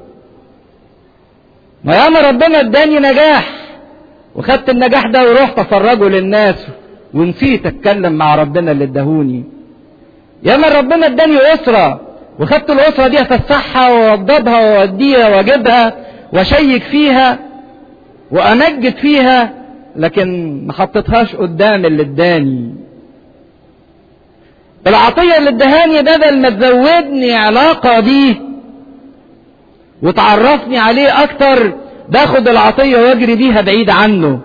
ما ياما ربنا اداني نجاح وخدت النجاح ده ورحت افرجه للناس ونسيت اتكلم مع ربنا اللي اداهوني ياما ربنا اداني اسره وخدت الاسره دي افسحها واوضبها واوديها واجيبها واشيك فيها وامجد فيها لكن ما حطيتهاش قدام اللي اداني العطية اللي ادهاني بدل ما تزودني علاقة بيه وتعرفني عليه اكتر باخد العطية واجري بيها بعيد عنه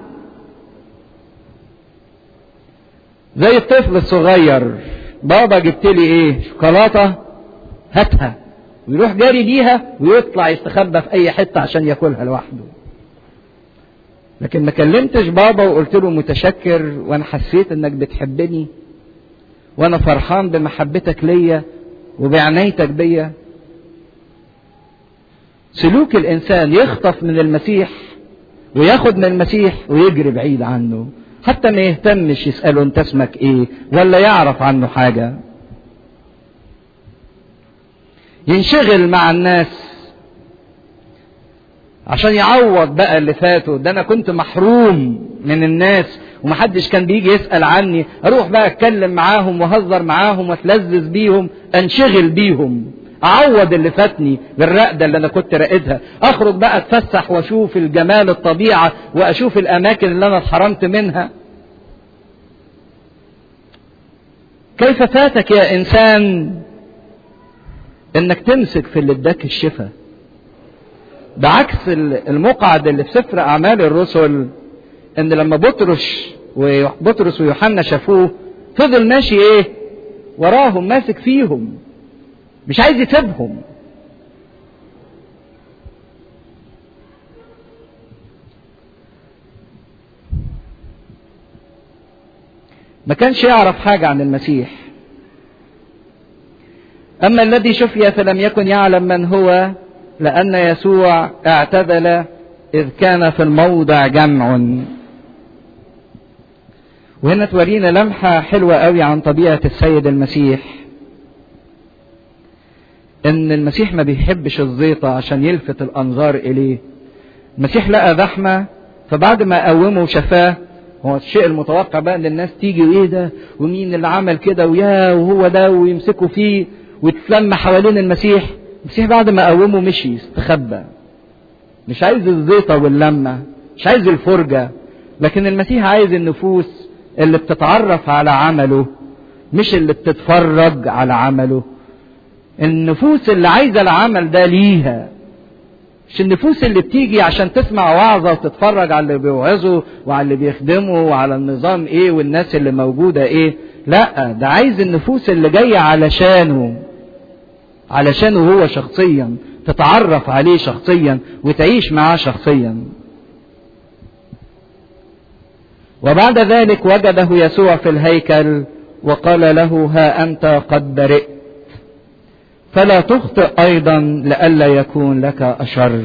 زي الطفل الصغير بابا جبت لي ايه شوكولاتة هاتها ويروح جاري بيها ويطلع يستخبى في اي حتة عشان ياكلها لوحده لكن ما كلمتش بابا وقلت له متشكر وانا حسيت انك بتحبني وانا فرحان بمحبتك ليا وبعنايتك بيا سلوك الانسان يخطف من المسيح وياخد من المسيح ويجري بعيد عنه حتى ما يهتمش يسأله انت اسمك ايه ولا يعرف عنه حاجة ينشغل مع الناس عشان يعوض بقى اللي فاته ده انا كنت محروم من الناس ومحدش كان بيجي يسأل عني اروح بقى اتكلم معاهم واهزر معاهم واتلذذ بيهم انشغل بيهم اعوض اللي فاتني بالرقده اللي انا كنت راقدها اخرج بقى اتفسح واشوف الجمال الطبيعه واشوف الاماكن اللي انا اتحرمت منها كيف فاتك يا انسان انك تمسك في اللي اداك الشفاء ده عكس المقعد اللي في سفر اعمال الرسل ان لما بطرس وبطرس ويوحنا شافوه فضل ماشي ايه وراهم ماسك فيهم مش عايز يسيبهم ما كانش يعرف حاجة عن المسيح أما الذي شفي فلم يكن يعلم من هو لأن يسوع اعتزل إذ كان في الموضع جمع وهنا تورينا لمحة حلوة قوي عن طبيعة السيد المسيح إن المسيح ما بيحبش الزيطة عشان يلفت الأنظار إليه المسيح لقى زحمة فبعد ما قومه وشفاه هو الشيء المتوقع بقى ان الناس تيجي وايه ده ومين اللي عمل كده ويا وهو ده ويمسكوا فيه وتتلم حوالين المسيح المسيح بعد ما قومه مشي استخبى مش عايز الزيطة واللمة مش عايز الفرجة لكن المسيح عايز النفوس اللي بتتعرف على عمله مش اللي بتتفرج على عمله النفوس اللي عايزة العمل ده ليها مش النفوس اللي بتيجي عشان تسمع وعظة وتتفرج على اللي بيوعظوا وعلى اللي بيخدموا وعلى النظام ايه والناس اللي موجودة ايه لا ده عايز النفوس اللي جاية علشانه علشانه هو شخصيا تتعرف عليه شخصيا وتعيش معاه شخصيا وبعد ذلك وجده يسوع في الهيكل وقال له ها انت قد برئت فلا تخطئ ايضا لئلا يكون لك اشر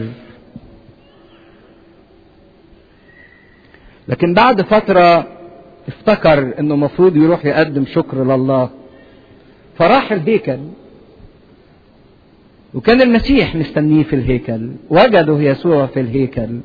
لكن بعد فتره افتكر انه المفروض يروح يقدم شكر لله فراح الهيكل وكان المسيح مستنيه في الهيكل وجده يسوع في الهيكل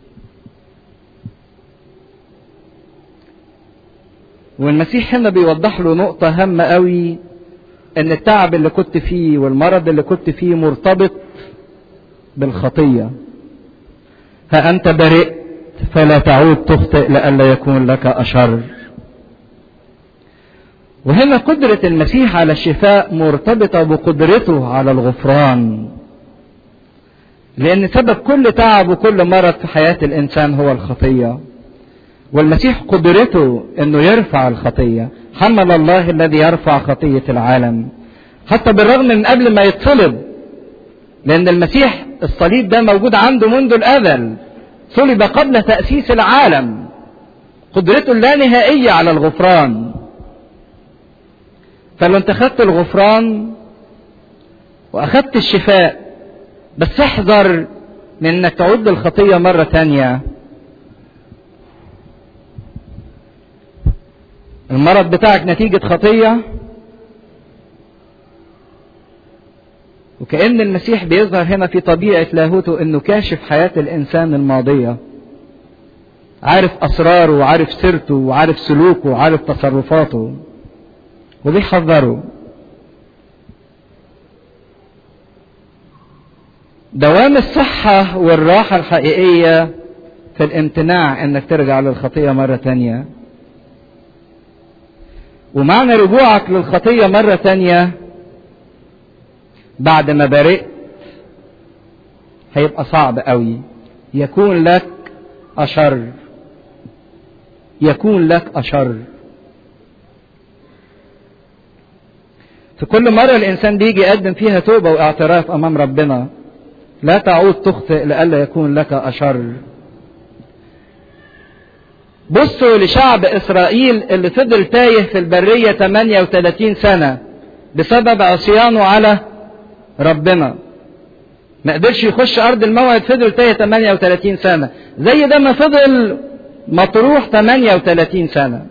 والمسيح هنا بيوضح له نقطة هامة قوي ان التعب اللي كنت فيه والمرض اللي كنت فيه مرتبط بالخطية فأنت برئت فلا تعود تخطئ لئلا يكون لك أشر وهنا قدرة المسيح على الشفاء مرتبطة بقدرته على الغفران لأن سبب كل تعب وكل مرض في حياة الإنسان هو الخطية والمسيح قدرته أنه يرفع الخطية حمل الله الذي يرفع خطية العالم حتى بالرغم من قبل ما يتصلب لأن المسيح الصليب ده موجود عنده منذ الأزل صلب قبل تأسيس العالم قدرته اللانهائية على الغفران فلو انت خدت الغفران واخدت الشفاء بس احذر من انك تعود للخطية مرة تانية المرض بتاعك نتيجة خطية وكأن المسيح بيظهر هنا في طبيعة لاهوته انه كاشف حياة الانسان الماضية عارف اسراره وعارف سيرته وعارف سلوكه وعارف تصرفاته وبيحذروا دوام الصحة والراحة الحقيقية في الامتناع انك ترجع للخطية مرة تانية ومعنى رجوعك للخطية مرة تانية بعد ما برئت هيبقى صعب قوي يكون لك أشر يكون لك أشر في كل مرة الإنسان بيجي يقدم فيها توبة واعتراف أمام ربنا لا تعود تخطئ لئلا يكون لك أشر بصوا لشعب إسرائيل اللي فضل تايه في البرية 38 سنة بسبب عصيانه على ربنا ما قدرش يخش أرض الموعد فضل تايه 38 سنة زي ده ما فضل مطروح 38 سنة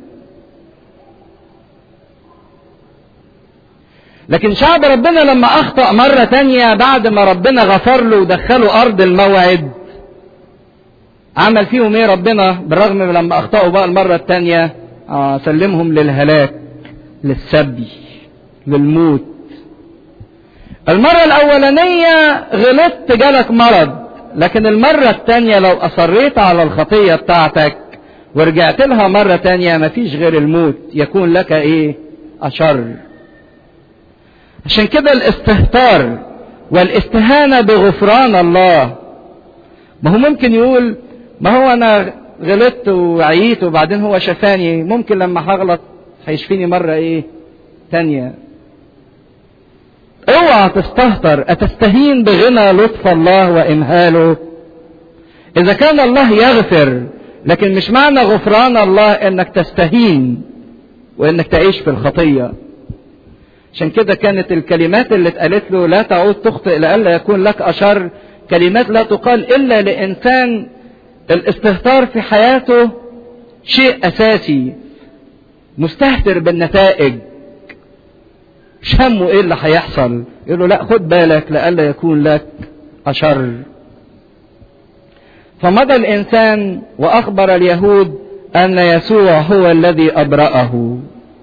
لكن شعب ربنا لما أخطأ مرة تانية بعد ما ربنا غفر له ودخله أرض الموعد عمل فيهم ايه ربنا بالرغم من لما اخطأوا بقى المرة التانية آه سلمهم للهلاك للسبي للموت المرة الأولانية غلطت جالك مرض لكن المرة التانية لو أصريت على الخطية بتاعتك ورجعت لها مرة تانية مفيش غير الموت يكون لك ايه أشر عشان كده الاستهتار والاستهانة بغفران الله ما هو ممكن يقول ما هو انا غلطت وعييت وبعدين هو شفاني ممكن لما هغلط هيشفيني مرة ايه تانية اوعى تستهتر اتستهين بغنى لطف الله وامهاله اذا كان الله يغفر لكن مش معنى غفران الله انك تستهين وانك تعيش في الخطية عشان كده كانت الكلمات اللي اتقالت له لا تعود تخطئ لئلا يكون لك اشر كلمات لا تقال الا لانسان الاستهتار في حياته شيء اساسي مستهتر بالنتائج مش همه ايه اللي هيحصل يقول له لا خد بالك لئلا يكون لك اشر فمضى الانسان واخبر اليهود ان يسوع هو الذي ابرأه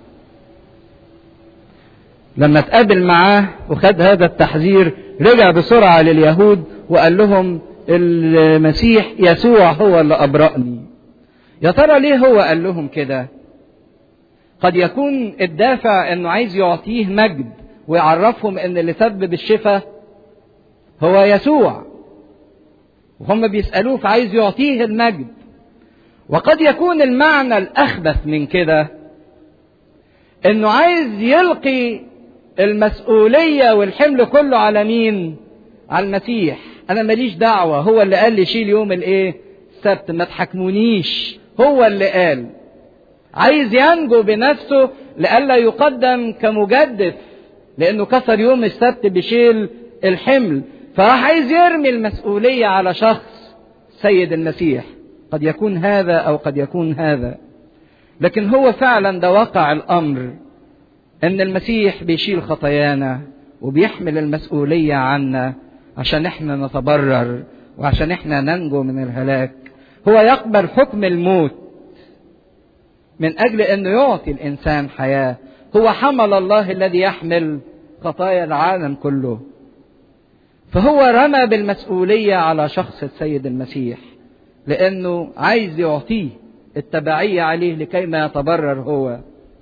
لما اتقابل معاه وخد هذا التحذير رجع بسرعة لليهود وقال لهم المسيح يسوع هو اللي أبرأني يا ترى ليه هو قال لهم كده قد يكون الدافع انه عايز يعطيه مجد ويعرفهم ان اللي سبب الشفاء هو يسوع وهم بيسألوه فعايز يعطيه المجد وقد يكون المعنى الأخبث من كده انه عايز يلقي المسؤولية والحمل كله على مين على المسيح انا ماليش دعوة هو اللي قال لي شيل يوم الايه السبت ما تحكمونيش هو اللي قال عايز ينجو بنفسه لئلا يقدم كمجدف لانه كسر يوم السبت بشيل الحمل فراح عايز يرمي المسؤولية على شخص سيد المسيح قد يكون هذا او قد يكون هذا لكن هو فعلا ده واقع الامر ان المسيح بيشيل خطايانا وبيحمل المسؤولية عنا عشان احنا نتبرر وعشان احنا ننجو من الهلاك هو يقبل حكم الموت من اجل انه يعطي الانسان حياة هو حمل الله الذي يحمل خطايا العالم كله فهو رمى بالمسؤولية على شخص السيد المسيح لانه عايز يعطيه التبعية عليه لكي ما يتبرر هو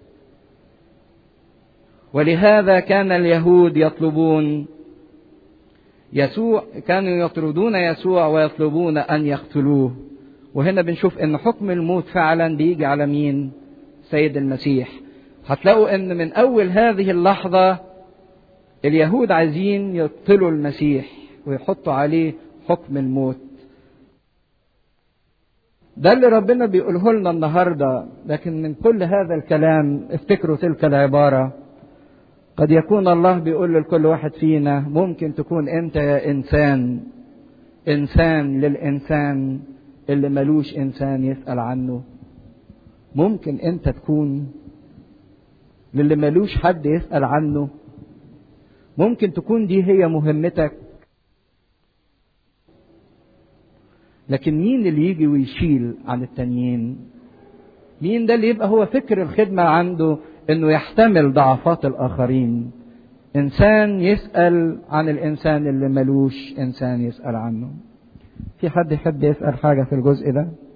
ولهذا كان اليهود يطلبون يسوع كانوا يطردون يسوع ويطلبون ان يقتلوه وهنا بنشوف ان حكم الموت فعلا بيجي على مين سيد المسيح هتلاقوا ان من اول هذه اللحظة اليهود عايزين يقتلوا المسيح ويحطوا عليه حكم الموت ده اللي ربنا بيقوله لنا النهاردة لكن من كل هذا الكلام افتكروا تلك العبارة قد يكون الله بيقول لكل واحد فينا ممكن تكون انت يا انسان انسان للانسان اللي ملوش انسان يسأل عنه ممكن انت تكون للي ملوش حد يسأل عنه ممكن تكون دي هي مهمتك لكن مين اللي يجي ويشيل عن التانيين مين ده اللي يبقى هو فكر الخدمة عنده انه يحتمل ضعفات الاخرين انسان يسأل عن الانسان اللي ملوش انسان يسأل عنه في حد يحب يسأل حاجة في الجزء ده